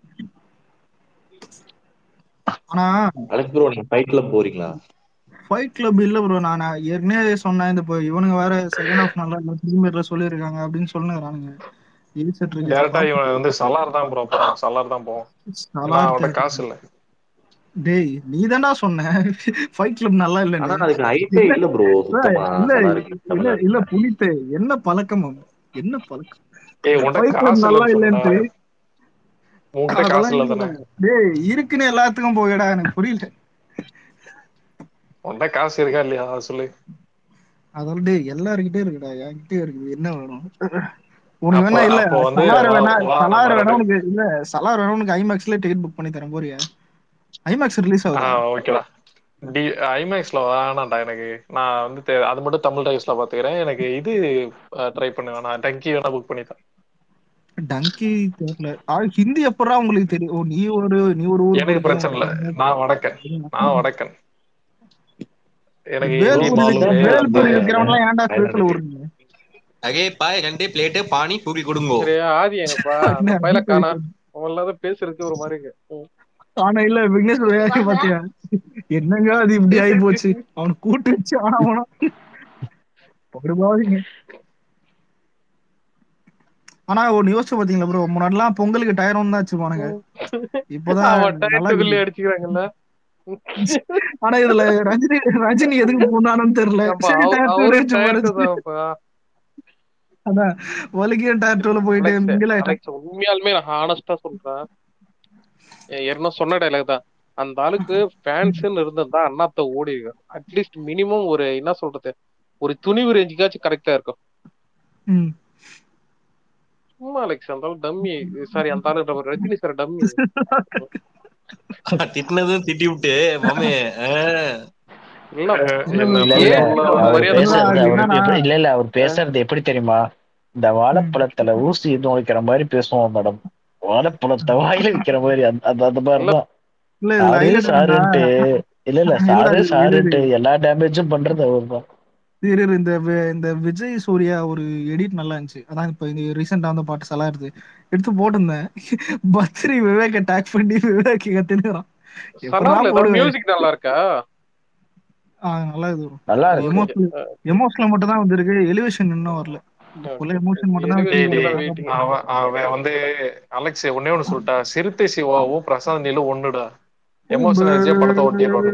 C: ஆனா
I: அலெக்ஸ் ப்ரோ நீங்க ஃபைட் கிளப் போறீங்களா
C: ஃபைட் கிளப் இல்ல ப்ரோ நான் ஏற்கனவே சொன்னேன் இந்த இப்போ இவனுங்க வேற செகண்ட் ஹாஃப் நல்லா இல்ல பிரீமியர்ல சொல்லியிருக்காங்க அப்படின்னு சொல்லுங்கிறானுங்க இடிச்சிட்டு இருக்கு
F: டேரக்டா இவன் வந்து சலார் தான் ப்ரோ போறான் சலார் தான் போவான் ஏன்னா
C: சலார்
F: அவன்கிட்ட
C: தேட்டர்.
F: காசு இல்ல
C: டேய் நீ தான்டா சொன்ன ஃபைட் கிளப் நல்லா
I: ஆனா
C: இல்லன்னு
I: அதுக்கு ஹைட்டே இல்ல ப்ரோ சுத்தமா
C: இல்ல
I: சலாருக்கு
C: இல்ல
I: தமிழ்நாட்டுல
C: இல்ல புனித்து என்ன பழக்கம் அவன்? என்ன பழக்கம்
F: ஏய் உன்கிட்ட
C: ஃபைட் கிளப்
F: காசு
C: நல்லா
F: இல்லைன்னு சொன்னா
C: இல்லன்ட்டு
F: உன்கிட்ட காசு
C: அதெல்லாம்
F: இல்ல
C: இல்ல.
F: தானே
C: டேய் இருக்குன்னு எல்லாத்துக்கும் போகடா எனக்கு புரியல
F: உன்கிட்ட காசு இருக்கா இல்லையா அதை சொல்லு
C: அதெல்லாம் டேய் எல்லாருக்கிட்டே இருக்குடா என்கிட்டயும் இருக்குது என்ன வேணும் உனக்கு
F: அப்போ
C: வேணா இல்ல
F: அப்போ வந்து
C: சலார்
F: வா
C: வேணா
F: வா
C: சலார்
F: நம்ம
C: வேணா
F: ரெண்டு
C: உனக்கு இல்ல சலார் வேணா உனக்கு ஐமேக்ஸ்ல டிக்கெட் புக் பண்ணி தரேன் போறியா ஐமேக்ஸ் ரிலீஸ்
F: ஆ
C: ஆகுதா
F: ஓகேடா டி ஐமேக்ஸ்ல வேணாம்டா எனக்கு நான் வந்து தே- அது மட்டும் தமிழ் டைஸ்ல பாத்துக்கிறேன் எனக்கு இது ட்ரை பண்ணுவேன் நான் டங்கி வேணா புக் பண்ணித்தரேன்
C: டங்கி தெரியல ஆ, ஹிந்தி எப்படா உங்களுக்கு தெரியும் ஓ நீ ஒரு நீ ஒரு ஊர்
F: எனக்கு பிரச்சனை இல்ல நான் வடக்கன் நான் வடக்கன் எனக்கு ஹிந்தி
C: வேல்பூரி
F: மாலுமே அந்த
C: வேல்பூரி விக்கிறவன்லாம் ஏன்டா பேசல விடுறீங்க
G: அகே பாய் ரெண்டே பிளேட்டு பானி தூக்கி கொடுங்கோ
K: சரி ஆதி எங்கப்பா அந்த பையல காணா அவன் இல்லாத பேசுறதுக்கு ஒரு மாதிரி இருக்கு ம்.
C: ஆனா இல்ல விக்னேஷ் வேலை பாத்தியா என்னங்க அது இப்படி ஆகி போச்சு அவன் கூட்டு வச்சு ஆனா அவனா படுபாவீங்க ஆனா ஒண்ணு யோசிச்சு பாத்தீங்களா ப்ரோ முன்னாடிலாம் பொங்கலுக்கு டயரும் தான் வச்சுப்பானுங்க இப்போதான்
K: அவன்
C: நல்லா
K: டயத்துக்குள்ளே
C: இருக்குது.
K: அடிச்சுக்கிறாங்கல்ல
C: ஆனா இதுல ரஜினி ரஜினி எதுக்கு போனான்னு தெரியல
K: ஏன்பா,
C: சரி
K: அவ-
C: டயர் டூ
K: அவரும்
C: சும்மா
K: டயத்து
C: இருந்துச்சு.
K: தான்ப்பா.
C: அதான் வலிக்கிய டயர் டூல போயிட்டு
K: அலெக்ஸ்,
C: மிங்கில் ஆயிட்டான்
K: அலெக்ஸ், உண்மையாலுமே நான் ஹானஸ்டா சொல்றேன் ஏ- ஏற்கனவே சொன்ன டைலாக் தான் அந்த ஆளுக்கு ஃபேன்ஸ்ன்னு இருந்திருந்தா அண்ணாத்த ஓடி அட்லீஸ்ட் மினிமம் ஒரு என்ன சொல்றது ஒரு துணிவு ரேஞ்சுக்காச்சும் கரெக்டா இருக்கும்
C: ம்.
K: சும்மா அலெக்ஸ் அந்த ஆளு டம்மி சாரி அந்த ஆளு நம்ம ரஜினி சார் டம்மி
G: திட்டினதும் திட்டி விட்டு மாமே ஆ.
K: இல்ல
C: இல்ல,
F: என்ன
C: இல்ல,
K: ஏன்
C: இல்ல,
K: அவ்வளவு
A: அவர்
K: மரியாதை
A: பேசுறது
C: அது
A: அவர்
C: என்னன்னா-
A: எப்படி- இல்ல இல்ல அவர் பேசுறது எப்படி தெரியுமா இந்த வாழைப்பழத்துல ஊசி நோய்க்கிற மாதிரி பேசுவோம் மேடம் வாழைப்பழத்தை வாயில வைக்கிற மாதிரி அந்த அந்த- அந்த மாதிரிதான்
C: இல்ல இதுல
A: சாரு
C: highlight என்னன்னா,
A: சாருன்ட்டு இல்ல இல்ல
C: இல்ல,
A: சாரு
C: இல்ல,
A: சாருன்ட்டு
C: இல்ல.
A: எல்லா டேமேஜும் பண்றது அவர்தான்
C: இரு, இரு, இந்த வி- இந்த விஜய் சூர்யா ஒரு எடிட் நல்லா இருந்துச்சு அதான் இப்ப இந்த ரீசெண்டா வந்த பாட்டு சலா இருக்கு எடுத்து போட்டிருந்தேன் பத்ரி விவேக் அட்டாக் பண்ணி விவேக் கத்தினுறான்
K: சலார்ல ஏதாவது மியூசிக் நல்லா இருக்கா
C: நல்லா இது வரும்
A: நல்லா இருக்கு
C: எமோஷனல் எமோஷனல் மட்டும் தான் வந்திருக்கு எலிவேஷன் இன்னும் வரல ஃபுல்லா எமோஷன் மட்டும் தான்
F: டேய், டேய்,
C: வந்திருக்கு.
F: அவன் அவன் வந்து அலெக்ஸ் ஒன்னே ஒண்ணு சொல்லிட்டா சிறுத்தை சிவாவும் பிரசாந்த் நீலும் ஒண்ணுடா எமோஷன் வச்சே படத்தை ஓட்டிடுவாங்க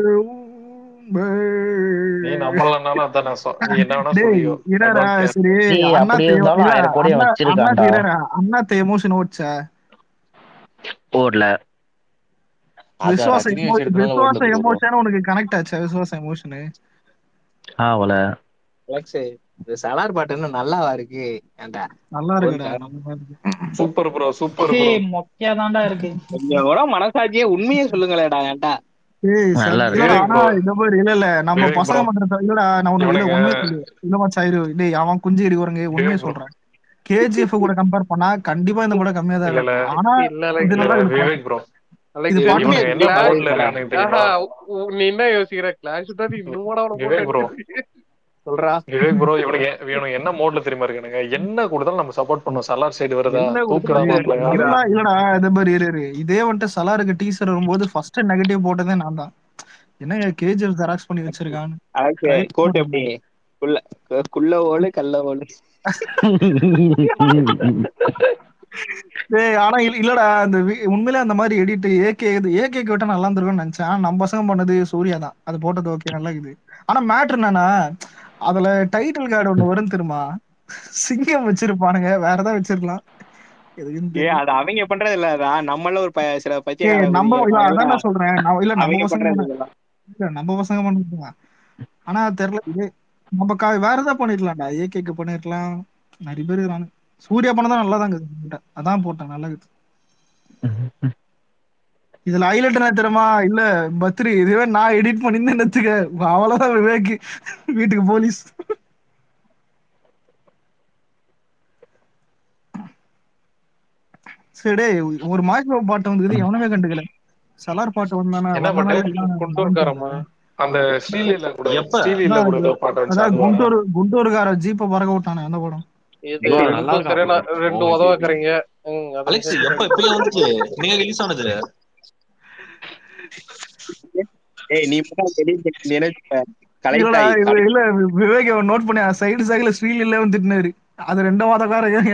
F: நீ நம்மளனாலும் அதான் நான் சொ- நீ என்ன வேணா
C: டேய்,
F: சொல்லியோ I
C: இருடா,
F: don't care.
C: சரி
A: நீ
C: அண்ணா
A: அப்படி
C: தேவ-
A: இருந்தாலும்
C: இல்ல,
A: ஆயிரம் கோடி
C: அண்ணா-
A: வச்சிருக்கான்டா.
C: அண்ணா இருடா, அண்ணாத்த எமோஷன் ஓடிச்சா
A: ஓடல
I: அதான்
C: விசுவாச
I: ரஜினி
C: emo-
I: வச்சிருக்கனால
C: விசுவாச
I: ஓடுனது bro.
C: எமோஷன் உனக்கு கனெக்ட் ஆச்சா விசுவாச எமோஷனு
A: ஆவல
L: அலெக்ஸ் இந்த சலார் பாட்டு என்ன நல்லாவா இருக்கு ஏன்டா
C: நல்லா இருக்குடா நல்லா இருக்கு
F: சூப்பர் ப்ரோ சூப்பர் ப்ரோ
M: மொக்கையா தான்டா இருக்கு
L: கொஞ்சம் கூட மனசாட்சியே உண்மையே சொல்லுங்களேடா ஏன்டா
C: ஏய்
A: நல்லா
C: சரி,
A: இருக்கு.
C: இல்லடா,
F: Lyric
C: ஆனா
F: bro.
C: இந்த மாதிரி இல்ல இல்ல நம்ம
F: Lyric
C: பசங்க
F: bro.
C: பண்றது இல்லடா நான் உனக்கு இல்ல
F: இவனுங்க-
C: உண்மையை சொல்லு இல்ல மச்சா இரு டேய் அவன் குஞ்சு இடி வரங்க உண்மையை
F: bro.
C: சொல்றேன் கேஜிஎஃப் கூட கம்பேர் பண்ணா கண்டிப்பா இந்த படம் கம்மியா தான்
F: இல்ல இல்ல
C: இருக்கும் ஆனா
K: இல்ல இல்ல
C: இது
F: இல்ல
C: நல்லா இது
F: விவேக் ப்ரோ
K: அலெக்ஸ்
C: இது பாட்டு
F: இவனுங்க என்ன
K: கிளாஷ்
F: மோட்ல இருக்கானுங்க தெரியுமா
K: ஆஹா உ- நீ என்ன யோசிக்கிற கிளாஷ் தான் நீ இன்னும் அவனை போட்டு
F: விவேக் ப்ரோ
K: அடிச்சிருக்கீங்க
J: சொல்றா
F: விவேக் ப்ரோ இவனுங்க இவனுங்க என்ன மோட்ல தெரியுமா இருக்கானுங்க என்ன கொடுத்தாலும் நம்ம சப்போர்ட் பண்ணோம் சலார் சைடு வருதா
C: என்ன
F: தூக்குடா மாப்பிளையா
C: அதெல்லாம் இல்லடா இது மாதிரி இரு இரு. இதே வந்துட்டு சலாருக்கு டீசர் வரும்போது ஃபர்ஸ்ட் நெகட்டிவ் போட்டதே நான் தான் என்ன கேஜிஎஃப் ஜெராக்ஸ் பண்ணி வச்சிருக்கான்னு
J: அதுக்கு கோட் எப்படி குள்ள குள்ள ஓடு கல்ல ஓடு
C: டேய் ஆனா இல்ல- இல்லடா அந்த வி- உண்மையிலே அந்த மாதிரி எடிட் ஏகே ஏகே விட்டா நல்லா இருந்திருக்கும்னு நினைச்சேன் ஆனா நம்ம பசங்க பண்ணது சூர்யா தான் அது போட்டது ஓகே நல்லா இருக்குது ஆனா மேட்ரு என்னன்னா அதுல டைட்டில் கார்டு ஒண்ணு வரும் தெரியுமா சிங்கம் வச்சிருப்பானுங்க வேற ஏதாவது வச்சிருக்கலாம் எதுக்குன்னு
J: ஏ
C: தெரியல
J: அது அவங்க பண்றது இல்ல அதான் நம்மள ஒரு ப- சில
C: ஏய்
J: பத்திய
C: நம்ம இல்ல அதான் நான் சொல்றேன் நான் இல்ல நம்ம
J: அவங்க
C: பசங்க
J: பண்றது
C: பண்ண
J: இதெல்லாம்
C: இல்ல நம்ம பசங்க பண்ணதுதான் ஆனா தெரியல இது நம்ம கா வேற ஏதாவது பண்ணிருக்கலாம்டா ஏகேக்கு பண்ணிருக்கலாம் நிறைய பேர் இருக்காங்க சூர்யா பண்ணதான் நல்லா தான் இருக்குது அதான் போட்டேன் நல்லா இருக்குது இதுல ஹைலைட் என்ன தெரியுமா இல்ல பத்ரி இதுவே நான் எடிட் பண்ணிருந்தேன் வச்சுக்க அவ்வளவுதான் விவேக் வீட்டுக்கு போலீஸ் சரி டேய், ஒரு மாய்க்கோ பாட்டு வந்து எவனுமே கண்டுக்கல சலார் பாட்டு வந்தானா
F: என்ன
C: வந்தனால
F: பாட்டு
C: எல்லாம்
K: குண்டூர்காரமா
F: அந்த ஸ்ரீலீல கூட
G: எப்ப
F: ஸ்ரீலீல
C: அதான்
F: கூட
C: இது-
F: ஏதோ பாட்டு வந்துச்சு
C: அதான்
F: அதுவா
C: குண்டூர் குண்டூர்கார ஜீப்ப பறக்க விட்டானே அந்த படம்
K: இது
I: bro,
K: ரெண்டும்
I: நல்லா இருக்கா
K: சரியான
I: bro?
K: ரெண்டு
I: Okay.
K: உதவாக்குறீங்க ம், அது
G: அலெக்ஸ் எப்ப எப்பயா வந்துச்சு நீங்க ரிலீஸ் ஆனது
J: ஏய் நீ மட்டும் edit நினைச்சு கலெக்ட்
C: இல்லடா
J: ஆகி
C: இது இல்ல விவேக் நோட் பண்ணி சைடு சைடுல ஸ்ரீலில வந்துட்டுனாரு அது ரெண்டு வாதக்காரங்க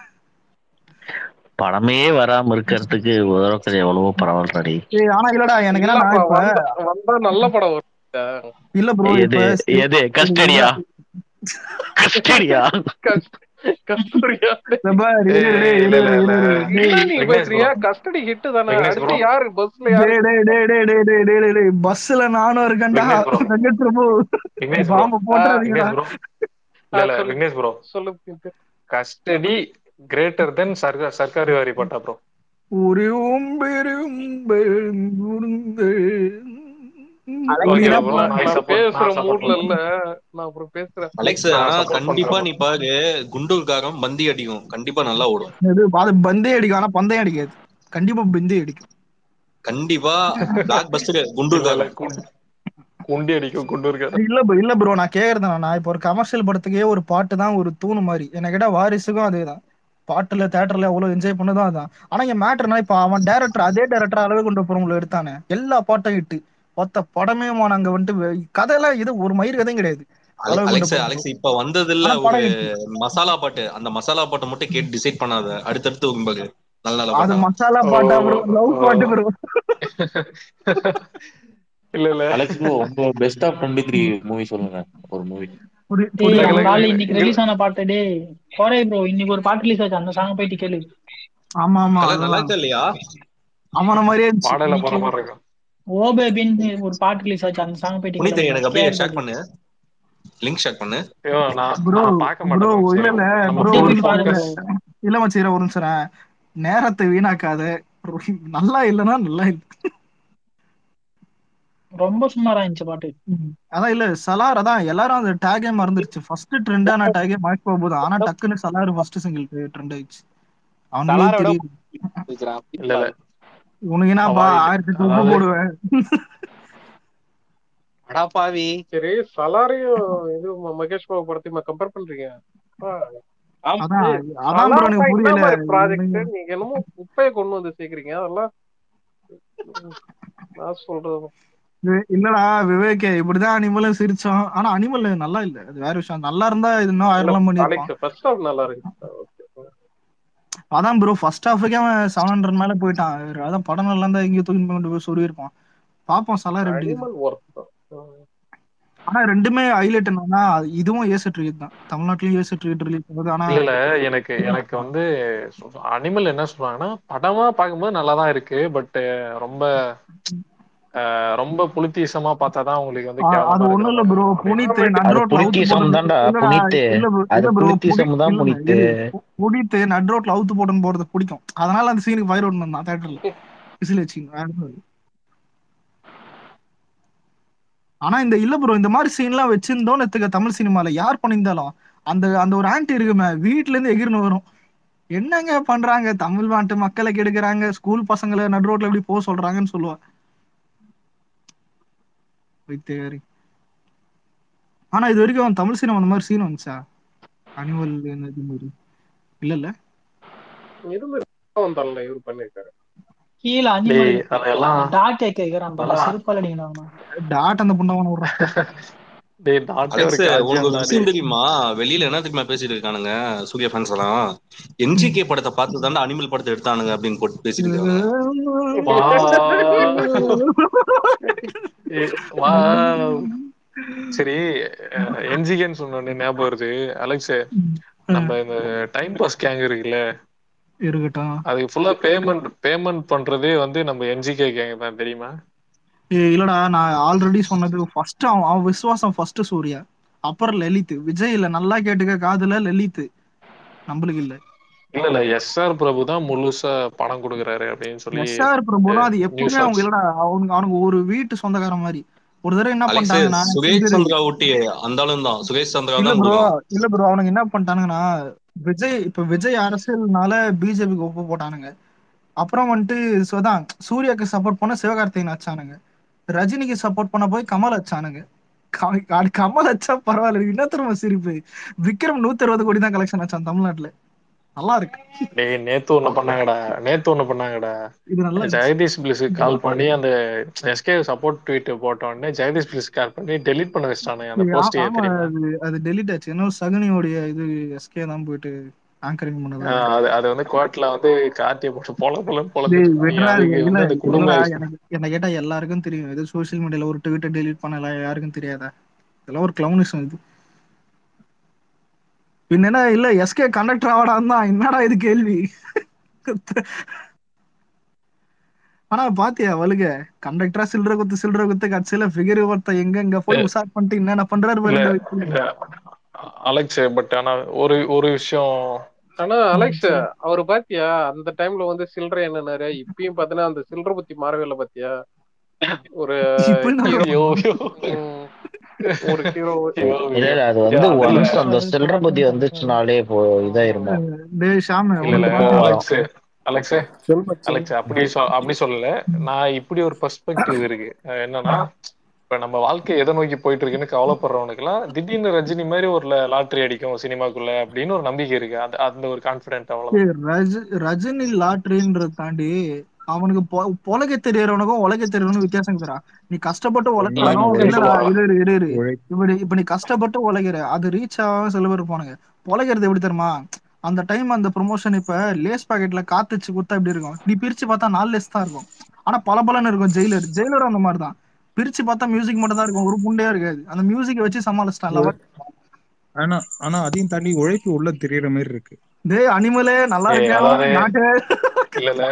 A: படமே வராம இருக்கிறதுக்கு உதவக்கிறது எவ்வளவோ பரவாயில்லடி
C: ஏய் ஆனா இல்லடா எனக்கு என்ன
K: இல்லப்பா
C: இப்ப
K: வந்தா வந்தா நல்ல படம் வரும்
C: இல்ல ப்ரோ
A: எது
C: இப்ப
A: எது கஸ்டடியா கஸ்டடியா
K: கஸ்தூரியா
C: இல்ல
F: இல்ல, இல்ல, இல்ல.
K: என்ன நீ
F: விக்னேஷ்
K: பேசுறியா
F: bro.
K: கஸ்டடி ஹிட் தானே
F: விக்னேஷ்
K: அடுத்து
F: bro.
K: யாரு பஸ்ல யாரு
C: பஸ்ல நானும் இருக்கேன்டா
F: விக்னேஷ் bro.
C: வெங்கட் பிரபு
F: விக்னேஷ் ப்ரோ
C: பாம்பு போட்டுறாதீங்கடா
F: விக்னேஷ் ப்ரோ இல்ல இல்ல
K: சொல்லு.
F: விக்னேஷ் ப்ரோ
K: சொல்லு
F: Custody greater than Sarkar Sarkaru Vaari Paata bro
C: ஒரு பெரும்
F: ஓகேவா bro?
K: நான்
F: I
K: நான்
F: support-
K: பேசுற
F: நான் support
K: மூட்ல
F: பண்றேன்.
K: இல்ல நான் அப்புறம் பேசுறேன்
G: அலெக்ஸ்
F: நான்
G: ஆனா
F: support
G: கண்டிப்பா
F: பண்றேன்
G: நீ பாரு குண்டூர்காரம் பந்தி அடிக்கும் கண்டிப்பா நல்லா ஓடும்
C: இது அது பந்தே அடிக்கும் ஆனா பந்தயம் அடிக்காது கண்டிப்பா பந்தே அடிக்கும்
G: கண்டிப்பா பிளாக் பஸ்டர்
F: இல்ல இல்ல
G: குண்டூர்காரம்
F: குண்டு குண்டி அடிக்கும் குண்டு இருக்காரு
C: இல்ல bro, இல்ல ப்ரோ நான் கேக்குறது நான் இப்போ ஒரு கமர்ஷியல் படத்துக்கே ஒரு பாட்டு தான் ஒரு தூணு மாதிரி என்ன கேட்டா வாரிசுக்கும் அதேதான் பாட்டுல தேட்டர்ல எவ்வளவு என்ஜாய் பண்ணதும் அதான் ஆனா இங்க மேட்டர்னா இப்ப அவன் டேரக்டர் அதே டேரக்டர் அளவு கொண்டு போறவங்களை எடுத்தானே எல்லா பாட்டும் இட்டு மொத்த படமே அவன் அங்க வந்துட்டு வெ- கதையெல்லாம் இது ஒரு மயிர் கதையும் கிடையாது
G: அல-
C: அளவு கொண்டு
G: அலெக்ஸ்
C: போறவங்க.
G: அலெக்ஸ் இப்ப வந்ததுல
C: ஆனா
G: ஒரு
C: படம் hit.
G: மசாலா பாட்டு அந்த மசாலா பாட்டை மட்டும் கேட்டு டிசைட் பண்ணாத அடுத்தடுத்து உங்களுக்கு நல்ல நல்ல
C: அது
G: பாட்டா
C: மசாலா பாட்டா ப்ரோ லவ் பாட்டு ப்ரோ
F: இல்ல இல்ல
I: அலெக்ஸ் ப்ரோ உங்க best of twenty three movie சொல்லுங்க ஒரு மூவி
H: டேய்
C: புரியல
H: அந்த
F: இல்ல,
H: ஆள்
F: இல்ல,
H: இன்னைக்கு
F: இல்ல.
H: ரிலீஸ் ஆன பாட்டு டேய் கோரே ப்ரோ இன்னைக்கு ஒரு பாட்டு ரிலீஸ் ஆச்சு அந்த சாங் போயிட்டு கேளு
C: ஆமா ஆமா
G: கலை நல்லா
C: அதுதான்
G: இருக்கா இல்லையா
C: அவன மாதிரியே இருந்துச்சு
F: பாடல போற
H: இன்னைக்கு
F: மாதிரி இருக்கும்
H: ஓ பேபின்னு ஒரு பாட்டு ரிலீஸ் ஆச்சு அந்த சாங் போயிட்டு
G: புனித்
H: கேளு
G: எனக்கு அப்படியே
H: கேஆர்
G: ஷேர்
H: பாடி
G: பண்ணு லிங்க் ஷேர் பண்ணு
F: ஐயோ நான்
C: ப்ரோ
F: நான் பார்க்க
C: ப்ரோ
F: மாட்டேன்
C: இல்ல இல்ல
F: நம்ம
C: ப்ரோ
H: அப்படியே
C: ஒரு
H: போய் பாரு
C: இல்ல
H: bro.
C: இல்ல மச்சீர ஒரு நிமிஷம் இரு. நேரத்தை வீணாக்காத நல்லா இல்லைன்னா நல்லா இல்ல
H: ரொம்ப சுமாரா இருந்துச்சு பாட்டு
C: ம். அதான் இல்ல சலார் அதான் எல்லாரும் அந்த டேகே மறந்துருச்சு ஃபர்ஸ்ட் ட்ரெண்டான டேகே மஹேஷ் பாபு தான் ஆனா டக்குன்னு சலார் ஃபர்ஸ்ட் சிங்கிள் ட்ரெண்ட் ஆயிடுச்சு அவனுங்களே
J: சலாரோட
C: தெரியுது
J: இருக்கிறான்.
F: இல்ல இல்ல
C: உனக்கு என்னப்பா
F: அவன் இது-
C: ஆயிரத்தி எட்டு உப்பு
F: அதாவது-
C: போடுவேன்
J: அடா பாவி
K: சரி சலாரையும் இது ம- மகேஷ் பாபு படத்தையும் கம்பேர் பண்றீங்க அப்பா,
J: ஆமா
C: அதான்
K: ஏய்,
C: அதான் ப்ரோ
K: சலார்
C: எனக்கு
K: தான் என்ன
C: புரியல
K: மாதிரி ப்ராஜெக்ட்
C: இவனுங்க-
K: நீங்க என்னமோ குப்பையை கொண்டு வந்து சேர்க்கறீங்க அதெல்லாம் ம், நான் சொல்றது
C: வி- இல்லடா விவேக் இப்படிதான் அனிமலும் சிரிச்சோம் ஆனா அனிமல் நல்லா இல்ல அது வேற விஷயம் நல்லா இருந்தா இது இன்னும் ஆயிரம் பண்ணிருப்பான்
K: அலெக்ஸ் ஃபர்ஸ்ட் ஆஃப் நல்லா இருந்துச்சு ஓகே
C: அதான் ப்ரோ ஃபர்ஸ்ட் ஹாஃபுக்கே அவன் செவன் ஹண்ட்ரட் மேல போயிட்டான் அதான் படம் நல்லா இருந்தா எங்கேயும் தூக்கி கொண்டு போய் சொல்லியிருப்பான் பாப்போம் சலார் எப்படி இருக்குது.
K: அனிமல் ஒர்க் தான் ம்.
C: ஆனா ரெண்டுமே ஹைலைட் என்னன்னா இதுவும் ஏசு ட்ரீட் தான் தமிழ்நாட்டிலயும் ஏசு ட்ரீட் ரிலீஸ் ஆகுது ஆனா
F: இல்ல இல்ல எனக்கு எனக்கு வந்து அனிமல் என்ன சொல்றாங்கன்னா படமா பார்க்கும்போது நல்லா தான் இருக்கு பட் ரொம்ப அஹ், ரொம்ப புலித்தீசமா பார்த்தாதான் உங்களுக்கு வந்து
C: ஆ,
F: கேவலமா
C: அது ஒண்ணும் இல்ல ப்ரோ
F: இருக்கிற
C: புனித்
F: மாதிரி.
C: நட்
A: அது
C: ரோட்ல அவுத்து
A: புலித்தீசம்
C: போட்டு
A: தான்டா
C: இல்லடா
A: புனித்து
C: இல்ல bro,
A: அது
C: இல்ல ப்ரோ
A: புலித்தீசம் தான்
C: இல்ல
A: புனித்து
C: இல்ல பு- புனித் நட் ரோட்ல அவுத்து போட்டுன்னு போறது பிடிக்கும் அதனால அந்த சீனுக்கு ஃபயர் ஒன்று தான் தேட்டர்ல விசில் வச்சுங்க ஆனா இந்த இல்ல ப்ரோ இந்த மாதிரி சீன்லாம் வச்சிருந்தோம்னு எடுத்துக்க தமிழ் சினிமால யார் பண்ணியிருந்தாலும் அந்த அந்த ஒரு ஆன்டி இருக்குமே வீட்ல இருந்து எகிர்னு வரும் என்னங்க பண்றாங்க தமிழ் நாட்டு மக்களை கெடுக்குறாங்க ஸ்கூல் பசங்களை நடு ரோட்ல எப்படி போக சொல்றாங்கன்னு சொல்லுவா வைத்தியகாரி ஆனா இது வரைக்கும் அவன் தமிழ் சினிமா அந்த மாதிரி சீன் வந்துச்சா அனிமல் இது மாதிரி இல்ல இல்ல
K: இது மாதிரி வந்தால இவரு பண்ணிருக்காரு
H: கீழே அனிமல்
F: டேய் அதெல்லாம்
H: டாட் கேக்குறான் பாரு
F: அதெல்லாம்
H: செருப்பால் அடிக்கணும்
C: டாட் அந்த புண்டவன விடுறான்
F: டேய் டாட்டே ஒரு
G: அலெக்ஸ் உங்களுக்கு ஒரு
F: காஜியம்
G: விஷயம் தெரியுமா வெளியில என்ன தெரியுமா பேசிட்டு இருக்கானுங்க சூர்யா ஃபேன்ஸ் எல்லாம் என்ஜிகே படத்தை பார்த்து தாண்டா அனிமல் படத்தை எடுத்தானுங்க அப்படின்னு போட்டு பேசிட்டு இருக்காங்க
F: சரி என்ஜிகேன்னு சொன்னோடனே ஞாபகம் வருது அலெக்ஸ் நம்ம இந்த டைம் பாஸ் கேங் இருக்குல்ல
C: இருக்கட்டும்
F: அதுக்கு ஃபுல்லா பேமெண்ட் பேமெண்ட் பண்றதே வந்து நம்ம என்ஜிகே கேங் தான் தெரியுமா
C: ஏய், இல்லடா நான் ஆல்ரெடி சொன்னது ஃபர்ஸ்ட் அவன் அவன் விசுவாசம் ஃபர்ஸ்ட் சூர்யா அப்புறம் லலித் விஜய் இல்ல நல்லா கேட்டுக்க காதுல லலித் நம்மளுக்கு இல்ல
F: இல்ல இல்ல எஸ் ஆர் பிரபு தான் முழுசா பணம் கொடுக்குறாரு அப்படின்னு சொல்லி
C: எஸ் ஆர் பிரபுனா அது
F: நியூஸ்
C: எப்பவுமே அவங்க
F: வந்துச்சு
C: இல்லடா அவனுக்கு அவனுக்கு ஒரு வீட்டு சொந்தக்காரன் மாதிரி ஒரு தடவை என்ன
G: அலெக்ஸ்
C: பண்ணிட்டாங்கன்னா
G: சுரேஷ்
C: இது
G: சந்திரா ஊட்டி அந்த ஆளும் தான் சுரேஷ் சந்திரா
C: இல்ல
G: தான்
C: ப்ரோ
G: கொடுக்குறான்
C: இல்ல ப்ரோ அவனுக்கு என்ன பண்ணிட்டானுங்கன்னா விஜய் இப்ப விஜய் அரசியல்னால பிஜேபிக்கு ஒப்பு போட்டானுங்க அப்புறம் வந்துட்டு சுதான் சூர்யாக்கு சப்போர்ட் பண்ண சிவகார்த்திகேயன் வச்சானுங்க ரஜினிக்கு சப்போர்ட் பண்ண போய் கமல் வச்சானுங்க க- அது கமல் வச்சா பரவாயில்ல என்ன திரும்ப சிரிப்பு விக்ரம் நூத்தி அறுபது கோடி தான் கலெக்ஷன் வச்சான் தமிழ்நாட்டுல நல்லா இருக்கு
F: டேய் நேத்து ஒண்ணு பண்ணாங்கடா நேத்து ஒண்ணு பண்ணாங்கடா
C: இது நல்லா இருந்துச்சு
F: ஜெகதீஷ் பிளிஸுக்கு கால் பண்ணி அந்த எஸ்கே சப்போர்ட் ட்வீட் போட்ட உடனே ஜெகதீஷ் பிளிஸ் கால் பண்ணி டெலீட் பண்ண வச்சிட்டானுங்க அந்த
C: இது ஆ-
F: போஸ்டையே
C: ஆமா
F: தெரியுமா
C: அது அது டெலிட் ஆச்சு இன்னும் சகுனியோடைய இது எஸ்கே தான் போயிட்டு ஆங்கரிங் பண்ணதா
F: ஆஹ் அது அது வந்து கோர்ட்ல வந்து கார்த்தியை போட்டு பொல பொலன்னு
C: டேய்
F: பொழந்துட்டு நீ
C: விட்றா
F: அதுக்கு
C: இல்ல
F: வந்து அந்த குடும்ப
C: இல்லடா எனக்கு என்ன கேட்டா எல்லாருக்கும் தெரியும் இது சோஷியல் மீடியால ஒரு ட்விட்டை டெலீட் பண்ணல யாருக்கும் தெரியாதா இதெல்லாம் ஒரு கிளவுனிசம் இது பின்ன என்ன இல்ல எஸ்கே கண்டக்டர் ஆவாடான்னு தான் என்னடா இது கேள்வி ஆனா பாத்தியா வலுக கண்டக்டரா சில்லற குத்து சில்லற குத்து கட்சியில ஃபிகர் ஒருத்த எங்க எங்க போய் உசார் பண்ணிட்டு என்னென்ன பண்றாரு பாரு
F: இல்ல
C: இந்த வயசுல.
F: இல்ல அலெக்ஸ் பட் ஆனா ஒரு ஒரு விஷயம்
K: ஆனா அலெக்ஸ் அவர் பாத்தியா அந்த டைம்ல வந்து சில்லறை என்னன்னாரு இப்பயும் பாத்தீங்கன்னா அந்த சில்லறை பத்தி மாறவே இல்லை பாத்தியா ஒரு
C: இப்ப என்ன
K: hero-
F: ஐயோ ஐயோ
K: ம், ஒரு ஹீரோ
F: ஐயோ
A: இல்ல
F: ஐயோ
A: இல்ல அது
F: ஏய்,
A: வந்து
F: அது இல்ல
A: ஒன்ஸ் அந்த சில்லற புத்தி வந்துச்சுனாலே இப்போ இதாயிருமோ
C: டேய் ஷாமு
F: இல்ல இல்ல
C: உனக்கு பாத்தியா
F: அலெக்ஸ் அலெக்ஸ்
D: சொல் மச்சி
F: அலெக்ஸ் அப்படி சொ அப்படி சொல்லல நான் இப்படி ஒரு பெர்ஸ்பெக்டிவ் இருக்கு அஹ் என்னன்னா இப்ப நம்ம வாழ்க்கை எதை நோக்கி போயிட்டு இருக்குன்னு கவலைப்படுறவனுக்குலாம் திடீர்னு ரஜினி மாதிரி ஒரு லாட்டரி அடிக்கும் சினிமாக்குள்ள அப்படின்னு ஒரு நம்பிக்கை இருக்கு அந்த அந்த ஒரு கான்பிடென்ட் அவ்வளவுதான்
C: ஏய், ரஜ- ரஜினி லாட்ரின்றத தாண்டி அவனுக்கு பொ- பொழைக்க தெரியறவனுக்கும் உழைக்க தெரியறவனுக்கும் வித்தியாசம் இருக்குடா நீ கஷ்டப்பட்டு உழைச்சாலும்
F: உண்மை
C: இல்லடா
F: சொல்லுவாங்க
C: இரு இரு இரு இரு
M: உழை
C: இப்படி இப்ப நீ கஷ்டப்பட்டு உழைக்கிற அது ரீச் ஆகாம சில பேர் போனுங்க பொழைக்கிறது எப்படி தெரியுமா அந்த டைம் அந்த ப்ரொமோஷன் இப்ப லேஸ் பாக்கெட்ல காத்துச்சு குத்தா எப்படி இருக்கும் நீ பிரிச்சு பார்த்தா நாலு லேஸ் தான் இருக்கும் ஆனா பல இருக்கும் ஜெயிலர் ஜெயிலர் அந்த மாதிரி தான் பிரிச்சு பார்த்தா மியூசிக் மட்டும் தான் இருக்கும் ஒரு புண்டையா இருக்காது அந்த மியூசிக்கை வச்சு சமாளிச்சிட்டான் லவர்
M: ஆனா ஆனா அதையும் தாண்டி உழைப்பு உள்ள தெரியற மாதிரி இருக்கு
C: டேய் அனிமலே நல்லா
F: ஏய்
C: இருக்கியா
F: அதாவது
C: நாட்டு
F: இல்ல இல்ல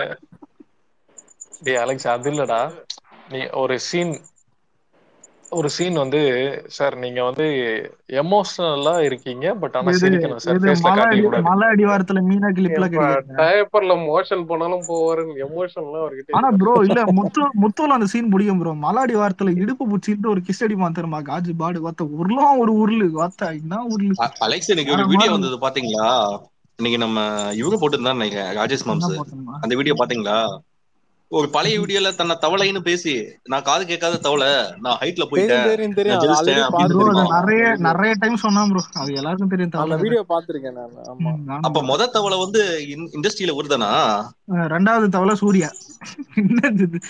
F: டேய் அலெக்ஸ் அது இல்லடா நீ ஒரு சீன் ஒரு சீன் வந்து சார் நீங்க வந்து எமோஷனலா இருக்கீங்க பட் ஆனா
C: இது
F: சிரிக்கணும் சார்
C: இது
F: ஃபேஸ்ல
C: மலை அடி
F: காட்டிக்க கூடாது
C: மலை அடிவாரத்துல மீனா கிளிப்ல
K: இப்ப
C: கிடைக்காது
K: டயப்பர்ல மோஷன் போனாலும் போவாரு எமோஷன்லாம் அவர்கிட்ட
C: ஆனா
K: இல்ல
C: ப்ரோ இல்ல முத்து முத்துல அந்த சீன் பிடிக்கும் ப்ரோ மலாடி வாரத்துல இடுப்பு பிடிச்சிட்டு ஒரு கிஸ் அடிப்பான் தெரியுமா காஜி பாடு வாத்த உருளும் ஒரு உருளு வாத்த என்ன உருளு
G: அ- அலெக்ஸ் இன்னைக்கு
C: வேற
G: ஒரு
C: மாதிரி
G: வீடியோ
C: இருக்கும்.
G: வந்தது பாத்தீங்களா இன்னைக்கு நம்ம இவங்க போட்டுருந்தா நினைக்கிறேன் ராஜேஷ்
C: என்ன
G: மாம்ஸ்
C: போட்டோமா
G: அந்த வீடியோ பாத்தீங்களா ஒரு பழைய வீடியோல தன்னை தவளைன்னு பேசி நான் காது கேட்காத தவளை நான் ஹைட்ல
D: தெரியும்
G: போயிட்டேன்
D: தெரியும் தெரியும்
G: நான்
D: அது
G: ஜெயிச்சிட்டேன்
D: ஆல்ரெடி
G: அப்படின்னு
C: ப்ரோ அது
G: தெரியுமா
C: நிறைய
D: அந்த வீடியோ
C: நிறைய டைம் சொன்னான் ப்ரோ அது எல்லாருக்கும் தெரியும்
D: அந்த
C: தவளை கதை
D: வீடியோ பாத்திருக்கேன் நான் ஆமா
C: ம், நானும்
G: அப்ப மொத தவளை வந்து இண்டஸ்ட்ரியில வருதானா
C: அஹ் ரெண்டாவது தவளை சூர்யா என்னது இது?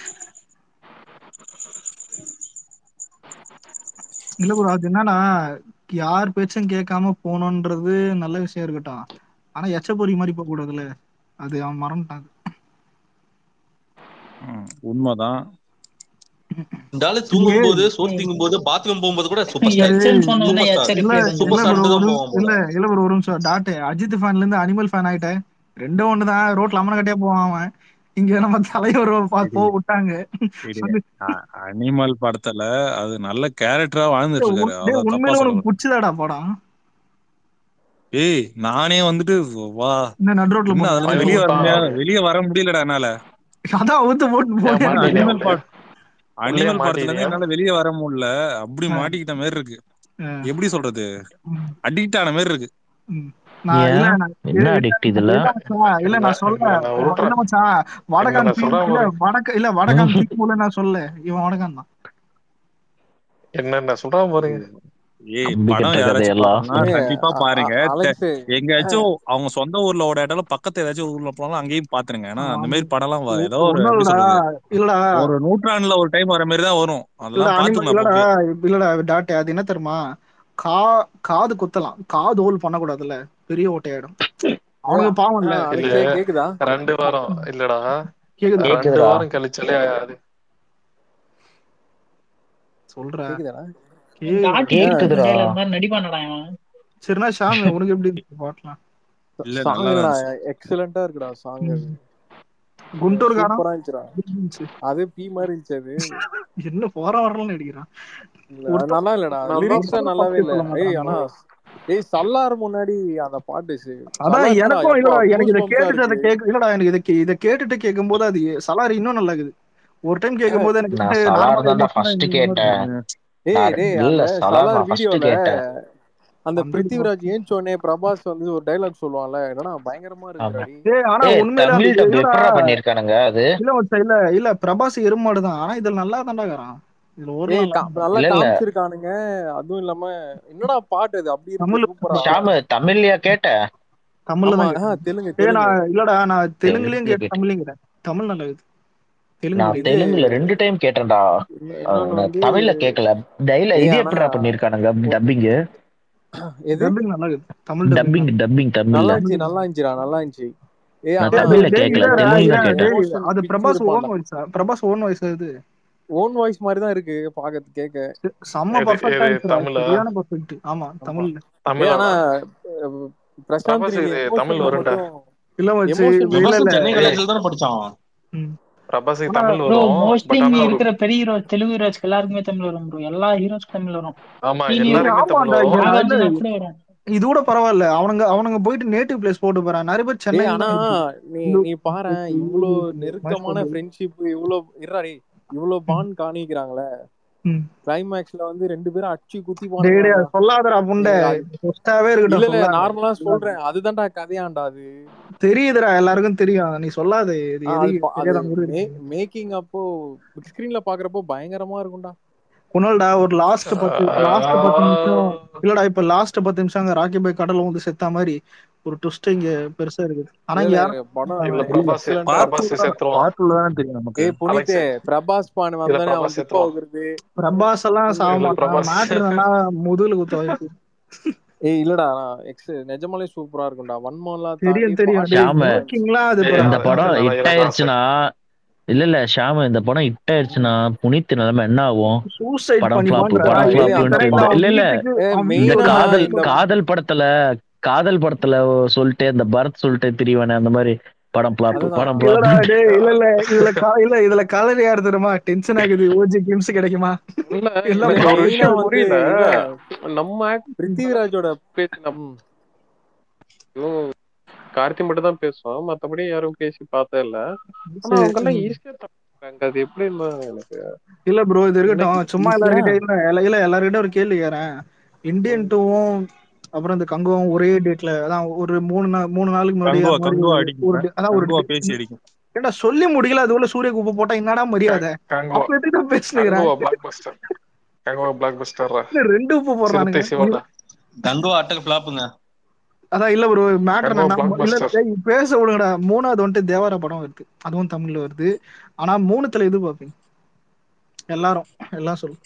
C: இல்ல ப்ரோ அது என்னன்னா யார் பேச்சும் கேட்காம போகணுன்றது நல்ல விஷயம் இருக்கட்டும் ஆனா எச்சப்பொறி மாதிரி போக கூடாதுல்ல அது அவன் மறந்துட்டான்
M: ம், உண்மைதான்
G: இந்த ஆளு தூங்கும் போது
C: ஏய்,
G: சோறு திங்கும் போது பாத்ரூம் போகும்போது கூட சூப்பர் ஸ்டார்
H: எச்சல் சொன்ன உடனே
G: சூப்பர் ஸ்டார்
H: எச்ச
C: இல்ல
H: ரிப்ளை
C: இல்ல
G: சூப்பர்
H: பண்ணுது
C: ப்ரோ
G: ஸ்டார் தான்
C: ஒரு
G: போவான் போல
C: இல்ல இல்ல ப்ரோ ஒரு நிமிஷம் டாட்டு அஜித் ஃபேன்ல இருந்து அனிமல் ஃபேன் ஆயிட்டேன் ரெண்டும் ஒண்ணுதான் ரோட்ல அம்மன கட்டியா போவான் அவன் இங்க நம்ம தலைவர் பா-
M: இடி
C: போக விட்டாங்க
M: இடி
C: அது
M: அ- அனிமல் படத்துல அது நல்ல கேரக்டரா வாழ்ந்துட்டு
C: டேய்,
M: இருக்காரு
C: உன்- டேய்,
M: அதான் தப்பா
C: உண்மையில உனக்கு
M: சொல்லக்கூடாது
C: பிடிச்சதாடா படம்
M: ஏய் நானே வந்துட்டு வா
C: இந்த நடு ரோட்ல
M: இன்னும் அதுல இருந்து
C: போட்டு
M: வெளியே வர
F: பயமுறுத்தான்
M: முடியாது
F: அவரு
M: வெளியே வர முடியலடா என்னால
C: அதான் அவுத்து போட்டு
F: ஏன்
C: போனே
M: ஏன்னா
F: மாட்டிட்டியா
M: அனிமல்
F: உள்ளே
M: பாட்
F: உள்ளே
M: அனிமல் படத்துல இருந்து
F: மாட்டிட்டியா
M: என்னால வெளியே வர முடியல அப்படி மாட்டிக்கிட்ட மாதிரி இருக்கு எப்படி சொல்றது அடிக்ட் ஆன மாதிரி இருக்கு
C: நான் இல்ல
A: ஏன்
C: நான்
A: என்ன
C: இல்ல
A: அடிக்ட் இதுல
C: இல்ல மச்சான் இல்ல
F: இல்ல
C: நான் சொல்ல
F: இல்ல நான்
C: இல்ல
F: உருட்டுறேன்
C: மச்சான்
F: இல்ல
C: வடகான்
F: நான்
C: டீம்
F: சொல்றேன்
C: இல்ல
F: பாருங்க
C: வடக்க இல்ல வடகான் டீம் நான் சொல்ல இவன் வடகான் தான்
F: என்ன நான் சொல்றேன் பாருங்க
M: ஏய்
A: கம்பி
M: படம்
A: கட்ட
M: யாராச்சும்
A: கதையெல்லாம்
M: பார்க்கணும்னா
N: ஏய்
M: கண்டிப்பா
N: அ-
M: பாருங்க
N: அ-
M: தெ-
N: அலெக்ஸ்
M: எங்கேயாச்சும் அவங்க சொந்த ஊர்ல ஓடாட்டாலும் பக்கத்து ஏதாச்சும் ஊர்ல போனாலும் அங்கேயும் பாத்துருங்க ஏன்னா அந்த மாதிரி படம்லாம் வ- ஏதோ ஒரு எப்படி
C: ஒண்ணும்டா
M: சொல்றது
C: இல்லடா
M: ஒரு நூற்றாண்டுல ஒரு டைம் வர மாதிரி தான் வரும்
C: இல்லடா
M: அதெல்லாம்
C: அனிமல்
M: பாத்துக்கணும்
C: இல்லடா
M: அப்பப்பயே
C: இல்லடா டாட் அது என்ன தெரியுமா கா காது குத்தலாம் காது ஹோல் பண்ணக்கூடாதுல்ல பெரிய ஓட்டையாயிடும் அவனுக்கு பாவம் இல்ல
N: ஆஹ்
F: இல்ல
N: அலெக்ஸ் கேக்குதா
F: ரெண்டு வாரம் இல்லடா
C: கேக்குது
F: ரெண்டு
A: கேக்குதுடா
F: வாரம் கழிச்சாலே அது
C: சொல்ற
N: கேக்குதாடா
C: கேக்குது
H: டாட்டி
A: கேக்குதுடா
H: டைலர் மாதிரி நடிப்பானடா இவன்
C: சரினா ஷாமி உனக்கு எப்படி இருந்துச்சு பாட்டலாம்
M: இல்ல
N: சாங்
M: நல்லா
N: என்னடா
M: இருந்துச்சு
N: எக்ஸலண்டா இருக்குடா சாங் அது
C: குண்டூர் காரம்
N: சூப்பரா இருந்துச்சுடா அது பீ மாதிரி இருந்துச்சு அது
C: என்ன போற வரலாம் நடிக்கிறான்
N: இல்ல அது
C: ஒருத்தர்
N: நல்லா இல்லடா
F: நல்லா
N: லிரிக்ஸ்
C: ஒருத்தர்
N: நல்லாவே
C: பத்தி
N: இல்ல
C: சொல்ல
N: ஏய் ஆனா
C: மாட்டாங்க
N: ஏய் சல்லார் முன்னாடி அந்த பாட்டு சி-
C: அதான்
N: சல்லார் என்னடா
C: எனக்கும்
N: எப்பா
C: இல்லடா எனக்கு
N: கூஸ்
C: இதை
N: பம்ப்ஸா
C: கேட்டுட்டு அதை
N: இருக்கு
C: கேட்க இல்லடா எனக்கு இதை கே- இதை கேட்டுட்டு கேட்கும் போது அது சலாரி இன்னும் நல்லா இருக்குது ஒரு டைம் கேட்கும் போது எனக்கு
A: நான்
C: வந்து
A: சலார்
C: நார்மல்
A: தான்டா
C: எமோஷனா
A: ஃபர்ஸ்ட்
C: இந்த மாதிரி
A: கேட்டேன்
C: இருக்கு
N: ஏய்
A: நான்
N: டேய்
A: இல்ல
N: அந்த
A: சலார்
N: சலார்
A: நான் ஃபர்ஸ்ட்
N: வீடியோல
A: கேட்டேன்
N: அந்த
C: அந்த
N: பிருத்திவிராஜ் ஏஞ்சோனே பிரபாஸ் வந்து ஒரு டைலாக் சொல்லுவான்ல என்னடா பயங்கரமா
A: ஆமா
N: இருக்குடா டேய்
C: ஏய் ஆனா
A: ஏய்
C: உண்மையில அந்த
A: தமிழ் டப்
C: இல்லடா
A: எப்படா பண்ணிருக்கானுங்க அது
C: இல்ல மச்சான் இல்ல இல்ல பிரபாஸ் எருமாடு தான் ஆனா இதுல நல்லா தான்டா இருக்கிறான் இதுல ஒரு
N: ஏய்
C: நாள்
N: கா- நல்லா
A: இல்ல இல்ல
N: காமிச்சிருக்கானுங்க அதுவும் இல்லாம என்னடா பாட்டு அது அப்படி
C: தமிழ்
N: இருக்கு சூப்பரா
A: ஷாமு தமிழ்லயா கேட்ட
C: தமிழ்ல
N: ஆமா
C: தான்
N: ஆ
C: கேட்டேன்
N: தெலுங்கு
C: ஏய்
N: தெலுங்கு
C: நான் இல்லடா நான் தெலுங்குலயும்
A: தெலுங்குல
C: கேட்டேன்
A: கேட்டு
C: தமிழ்லயும் கேட்டேன் தமிழ் நல்லா இருக்குது தெலுங்கு
A: நான்
C: புரியுது
N: இது
A: தெலுங்குல ரெண்டு டைம் கேட்டேன்டா
N: இன்னொ-
A: அஹ்
N: இன்னொன்னு
A: நான்
N: வந்து
A: தமிழ்ல கேட்கல டைல
N: ஏய்
A: இது
N: ஆனா
A: எப்படிடா பண்ணிருக்கானுங்க
N: ஒ-
A: டப்பிங்கு
N: எது
C: டப்பிங் நல்லா இருக்குது தமிழ் டப்பிங்
A: டப்பிங் டப்பிங்
N: நல்லா
A: தமிழ்ல
N: இருந்துச்சு நல்லா இருந்துச்சுடா நல்லா இருந்துச்சு ஏய்
A: நான்
N: ஆனா
C: டேய்
A: தமிழ்ல
C: டேய்
A: கேட்கல
C: இல்லடா
A: தெலுங்குல
C: ஏன்
A: கேட்டேன்
C: டேய்
N: எமோஷன்
C: அது
N: பிச்சு
C: பிரபாஸ் ஓன்
N: இருப்பான்டா
C: வாய்ஸா பிரபாஸ் ஓன் வாய்ஸ் அது
N: ஓன் வாய்ஸ் மாதிரி தான் இருக்கு பாக்கிறது கேட்க
C: செ- செம்ம
F: எது
C: பர்ஃபெக்டா
F: எது
C: இருந்துச்சுடா
F: தமிழா
C: சரியான பர்ஃபெக்ட் ஆமா
N: ஆமா
C: தமிழ்ல
N: ஏய்
F: தமிழாடா
N: ஆனா அஹ், பிரசாந்த்
F: பிரபாஸ்
N: நீங்க
F: இது தமிழ்
N: எமோஷன்ல
F: வரும்டா
N: மட்டும்
C: இல்ல மச்சி
N: எமோஷன்
C: இல்ல
G: பிரபாஸ்
C: இல்ல
G: சென்னை
F: ஏய்
G: காலேஜ்ல தானே படிச்சான்
C: ம்.
F: பிரபாஸுக்கு
C: ஆனா
F: தமிழ்
H: ப்ரோ
F: வரும்
H: மோஸ்ட்லி
F: பட்
H: இங்க
F: ஆனா ஒரு
H: இருக்கிற பெரிய ஹீரோ தெலுங்கு ஹீரோஸ்க்கு எல்லாருக்குமே தமிழ் வரும் ப்ரோ எல்லா ஹீரோஸ்க்கும் தமிழ் வரும்
F: ஆமா
H: சீனியர்
C: ஏய்
F: எல்லாருக்குமே தமிழ்
C: ஆமாண்டா
F: வரும்
C: இங்க இல்ல
H: நாகார்ஜுனா கூட வரும்
C: இது கூட பரவாயில்ல அவனுங்க அவனுங்க போயிட்டு நேட்டிவ் பிளேஸ் போட்டு போறான் நிறைய பேர்
N: டேய்
C: சென்னையில
N: ஆனா
C: தான் இருக்கு
N: நீ
C: இந்த
N: நீ பாரேன் இவ்வளோ நெருக்கமான
C: மேட்ச்
N: ஃப்ரெண்ட்ஷிப் இவ்வளோ இருடா இவ்வளோ பாண்ட் காணிக்கிறாங்களே
C: ம்
N: கிளைமேக்ஸ்ல வந்து ரெண்டு பேரும் அடிச்சு
C: டேய் டேய்
N: குத்திப்பானுங்களாடா
C: அது சொல்லாதடா புண்டை
N: ஏய், அது-
C: ஃபர்ஸ்டாவே
N: இல்ல
C: இருக்கட்டும்
N: இல்ல
C: சொல்லாத
N: நார்மலா
C: சொல்லாத
N: சொல்றேன் அதுதான்டா கதையாண்டா அது
C: தெரியுதுடா எல்லாருக்கும் தெரியும் நீ சொல்லாத இது
N: ஆ, அது
C: எதுக்கு
N: பா- அது
C: தெரியாத கூட
N: மே
C: இருக்கு
N: மேக்கிங் அப்போ பிக் ஸ்கிரீன்ல பாக்குறப்போ பயங்கரமா இருக்கும்டா
C: குணல்டா ஒரு லாஸ்ட் பத்து லாஸ்ட் பத்து நிமிஷம் இல்லடா இப்ப லாஸ்ட் பத்து நிமிஷம் அங்க ராக்கி பாய் கடல்ல வந்து செத்த மாதிரி ஒரு ட்விஸ்ட் இங்க பெருசா இருக்குது ஆனா
N: இல்ல
C: இங்க
N: இல்ல
C: யாரும்
N: படம்
F: இதுல
C: இல்ல
F: பிரபாஸ்
N: எக்ஸலண்டா
M: பார்ட்
N: இருக்கு
F: பிரபாஸ் செத்துருவான்
M: பார்ட் தானே தெரியும் நமக்கு
N: ஏய் புனிதே
F: அலெக்ஸ்
N: பிரபாஸ் பான்
F: இதுல
N: வந்தானே அவன்
F: பிரபாஸ்
N: துப்பா
F: செத்துருவான்
N: வைக்கிறது
C: பிரபாஸ் எல்லாம் சாக
F: இதுல
C: மாட்டான்
F: பிரபாஸ்
C: மேட்ரு என்னன்னா முதுகுல குத்த வாய்ப்பு
N: ஏய் இல்லடா நான் எக்ஸ் நிஜமாலே சூப்பரா இருக்கும்டா வன்மம்லாம் தாண்டி
C: தெரியும் தெரியும் டேய்
A: ஷாமு
C: மேக்கிங்லாம் அது
F: ஏய்
A: இந்த
F: அத
A: படம்
F: இல்லடா
A: ஹிட்
F: இல்ல நான்
A: ஆயிருச்சுன்னா இல்ல இல்ல ஷாமு இந்த படம் ஹிட் ஆயிருச்சுன்னா புனித் நிலைமை என்ன ஆகும்
C: சூசைட்
A: படம் ஃபிளாப்
C: பண்ணிப்பான்றா
A: படம்
N: ஏய் அந்த
A: ஃபிளாப்ன்ட்டு
C: கரெக்ட்
A: இந்த
N: பா
C: அவன்
A: இல்ல இல்ல
C: வீட்டுக்கு
N: ஏ
C: அவன்
A: இந்த
N: மெயினா
C: வீட்டோட
A: காதல்
N: இந்த
A: காதல் படத்துல காதல் படத்துல சொல்லிட்டு இந்த பரத் சொல்லிட்டு திரிவனே அந்த மாதிரி படம் ஃபிளாப்
N: அதுதான்
A: படம்
C: இல்லடா
A: ஃபிளாப்
C: டேய் இல்ல இல்ல இதுல கா- இல்ல இதுல கலர் யார் தெரியுமா டென்ஷன் ஆகுது ஓஜி கிம்ஸ் கிடைக்குமா
F: இல்ல
C: எல்லாம்
F: எனக்கு ஒரு
N: மெயினா
F: விஷயம்
N: வந்து
F: புரியல
N: இவன்
F: நம்ம act-
N: பிருத்திவிராஜோட
F: பேச்சு நம்ம இன்னும் கார்த்தி மட்டும் தான் பேசுவோம் மத்தபடி யாரும் பேசி பார்த்தே இல்ல ஆனா
C: சரி
F: அவங்க எல்லாம்
C: ம்.
F: ஈஸியா தப்பாங்க அது எப்படி இருந்தா எனக்கு
C: இல்ல ப்ரோ இது
F: இன்னைக்கு
C: இருக்கட்டும் சும்மா
N: ஈஸியா
C: எல்லார்கிட்ட இல்ல எல்லா- இல்ல எல்லார்கிட்ட ஒரு கேள்வி கேறேன் இந்தியன் டூவும் அப்புறம் இந்த கங்குவும் ஒரே டேட்ல அதான் ஒரு மூணு நாள் மூணு நாளுக்கு முன்னாடி
M: கங்குவா
C: அந்த மாதிரி
M: கங்குவா
C: ஒரு
M: அடிக்கும்
C: ஒரு day- அதான் ஒரு
M: கங்குவா
C: day-
M: பேசி அடிக்கும்
C: ஏன்டா சொல்லி முடியல அதுக்குள்ள சூரிய குப்பை போட்டா என்னடா மரியாதை
F: கங்குவா
C: அப்ப எதுக்கு பேசுனுக்கிறேன்
F: Kanguva blockbuster Kanguva blockbuster
C: ரெண்டு உப்பு போடுறானுங்க
F: சிறுத்தை சிவண்டா
G: கங்குவா அட்டக்கு ஃபிளாப்புங்க
C: அதான் இல்ல ப்ரோ மேட்டர்
F: கங்குவா
C: என்னன்னா
F: பிளாக்
C: இல்ல
F: பஸ்டர்
C: டேய், பேச விடுங்கடா மூணாவது வந்துட்டு தேவார படம் வருது அதுவும் தமிழ்ல வருது ஆனா மூணுத்துல எது பாப்பீங்க எல்லாரும் எல்லாம் சொல்லு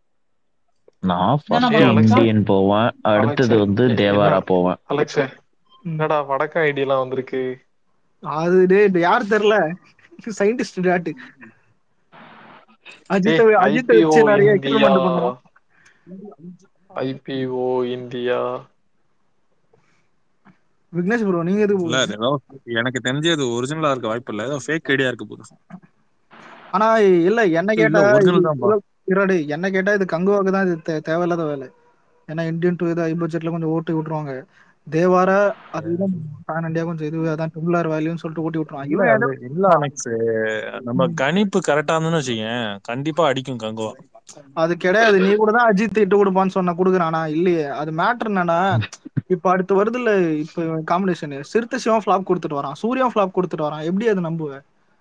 A: நான்
H: என்னென்ன
A: ஃபர்ஸ்ட்
F: ஏய்
H: படம்
F: அலெக்ஸ்
A: இந்தியன் போவேன் அடுத்தது
F: அலெக்ஸ்
A: வந்து
F: என்ன
A: தேவாரா போவேன்
F: அலெக்ஸ்
C: ம்.
F: என்னடா வடக்க ஐடியெல்லாம் வந்திருக்கு
C: அது டேய் இது யார் தெரியல சயின்டிஸ்ட் டாட்டு அஜித்
F: ஏய்
C: அஜித்
F: ஐபிஓ
C: வச்சு நிறைய
F: இந்தியா
C: எக்ஸ்பெரிமெண்ட் பண்றோம்
F: ஐபிஓ இந்தியா
C: விக்னேஷ் ப்ரோ நீங்க எது
M: இல்ல அது ஏதோ எனக்கு தெரிஞ்சு அது ஒரிஜினலா இருக்க வாய்ப்பு இல்ல ஏதோ ஃபேக் ஐடியா இருக்க போகுது
C: ஆனா இல்ல என்ன
M: இல்ல
C: கேட்டா இது
M: ஒரிஜினல் தான்ப்பா
C: இருடா என்ன கேட்டா இது கங்குவாக்கு தான் இது தே- தேவையில்லாத வேலை ஏன்னா இந்தியன் டூ இது ஐ பட்ஜெட்ல கொஞ்சம் ஓட்டி விட்டுருவாங்க தேவார அதுதான் பேன் இண்டியா கொஞ்சம் இது அதான் ட்ரிபிள் வேல்யூன்னு சொல்லிட்டு ஓட்டி விட்டுருவாங்க
M: இல்ல
C: இவன்
M: அது
C: எதை
M: இல்ல அனெக்ஸ் நம்ம கணிப்பு கரெக்டா இருந்துன்னு வச்சுக்கேன் கண்டிப்பா அடிக்கும் கங்குவா
C: அது கிடையாது நீ கூட தான் அஜித் இட்டு கொடுப்பான்னு சொன்ன கொடுக்குறானா இல்லையே அது மேட்டர் என்னன்னா இப்ப அடுத்து வருது இல்ல இப்ப காம்பினேஷன் சிறுத்தை சிவம் ஃபிளாப் கொடுத்துட்டு வரான் சூர்யா ஃபிளாப் கொடுத்துட்டு வரான் எப்படி அது நம்புவ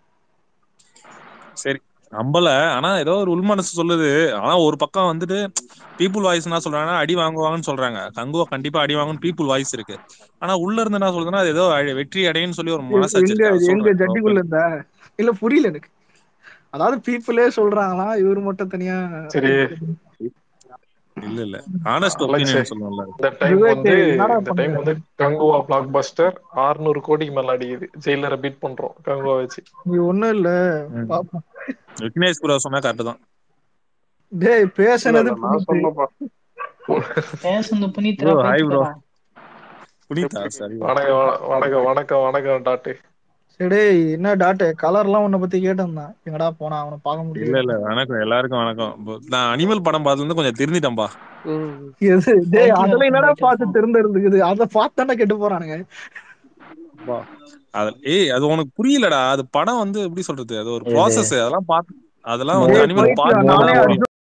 M: சரி நம்பல ஆனா ஏதோ ஒரு உள்மனசு சொல்லுது ஆனா ஒரு பக்கம் வந்துட்டு பீப்புள் வாய்ஸ் என்ன சொல்றாங்கன்னா அடி வாங்குவாங்கன்னு சொல்றாங்க கங்குவா கண்டிப்பா அடி வாங்கணும் பீப்புள் வாய்ஸ் இருக்கு ஆனா உள்ள இருந்து என்ன சொல்றதுன்னா அது ஏதோ அழி- வெற்றி அடையுன்னு சொல்லி ஒரு மனசாட்சி
C: எங்க
M: இருக்கு அது
C: எங்க
M: சொல்றேன்
C: ஜட்டிக்குள்ள இருந்தா இல்ல புரியல எனக்கு அதாவது பீப்புளே சொல்றாங்களா இவரு மட்டும் தனியா
F: சரி
M: இல்ல இல்ல ஆனஸ்ட்
F: அலெக்ஸ்
M: ஒப்பீனியன் சொல்லுவோம்ல
F: இந்த டைம்
C: விவேக்,
F: வந்து
C: என்னடா
F: இந்த டைம் வந்து கங்குவா பிளாக் பஸ்டர் 600 கோடிக்கு மேல அடிக்குது ஜெயிலரை பீட் பண்றோம் கங்குவா வச்சு
C: நீ ஒண்ணும் இல்ல பாப்போம்
M: விக்னேஷ் ப்ரோ சொன்னா கரெக்ட் தான்
C: டேய்
K: இல்ல
C: பேசுனது
K: இல்ல நான்
C: புரியுது.
K: சொல்லப்பா
H: பேசுனது
M: ப்ரோ
H: புனித்ரா
M: ஹாய் ப்ரோ
H: பைத்தியக்காரா
M: புனிதா சரி
F: வணக்கம் வணக்கம் வணக்கம் வணக்கம் டாட்டு
C: சரி டேய், என்ன டாட்டு கலர்லாம் உன்னை பத்தி கேட்டிருந்தான் எங்கடா போனா அவனை பார்க்க
M: இல்ல
C: முடியல
M: இல்ல வணக்கம் எல்லாருக்கும் வணக்கம் இப்போ நான் அனிமல் படம் பார்த்ததுல இருந்து கொஞ்சம் திருந்திட்டேன்பா
C: எது டேய்
H: பைத்தியம்
C: அதுல என்னடா
H: பைத்தியம்
C: பார்த்து தெரிஞ்சிருந்துக்குது அதை பார்த்தானே கெட்டு போறானுங்க
M: அப்பா. அது ஏய் அது உனக்கு புரியலடா அது படம் வந்து எப்படி சொல்றது அது ஒரு ப்ராசஸ் அதெல்லாம் பார்த்து அதெல்லாம் வந்து
C: டேய்
M: அனிமல்
C: பைத்தியம்
M: பார்த்து
C: நானே
M: தான்
C: அர்ஜுன்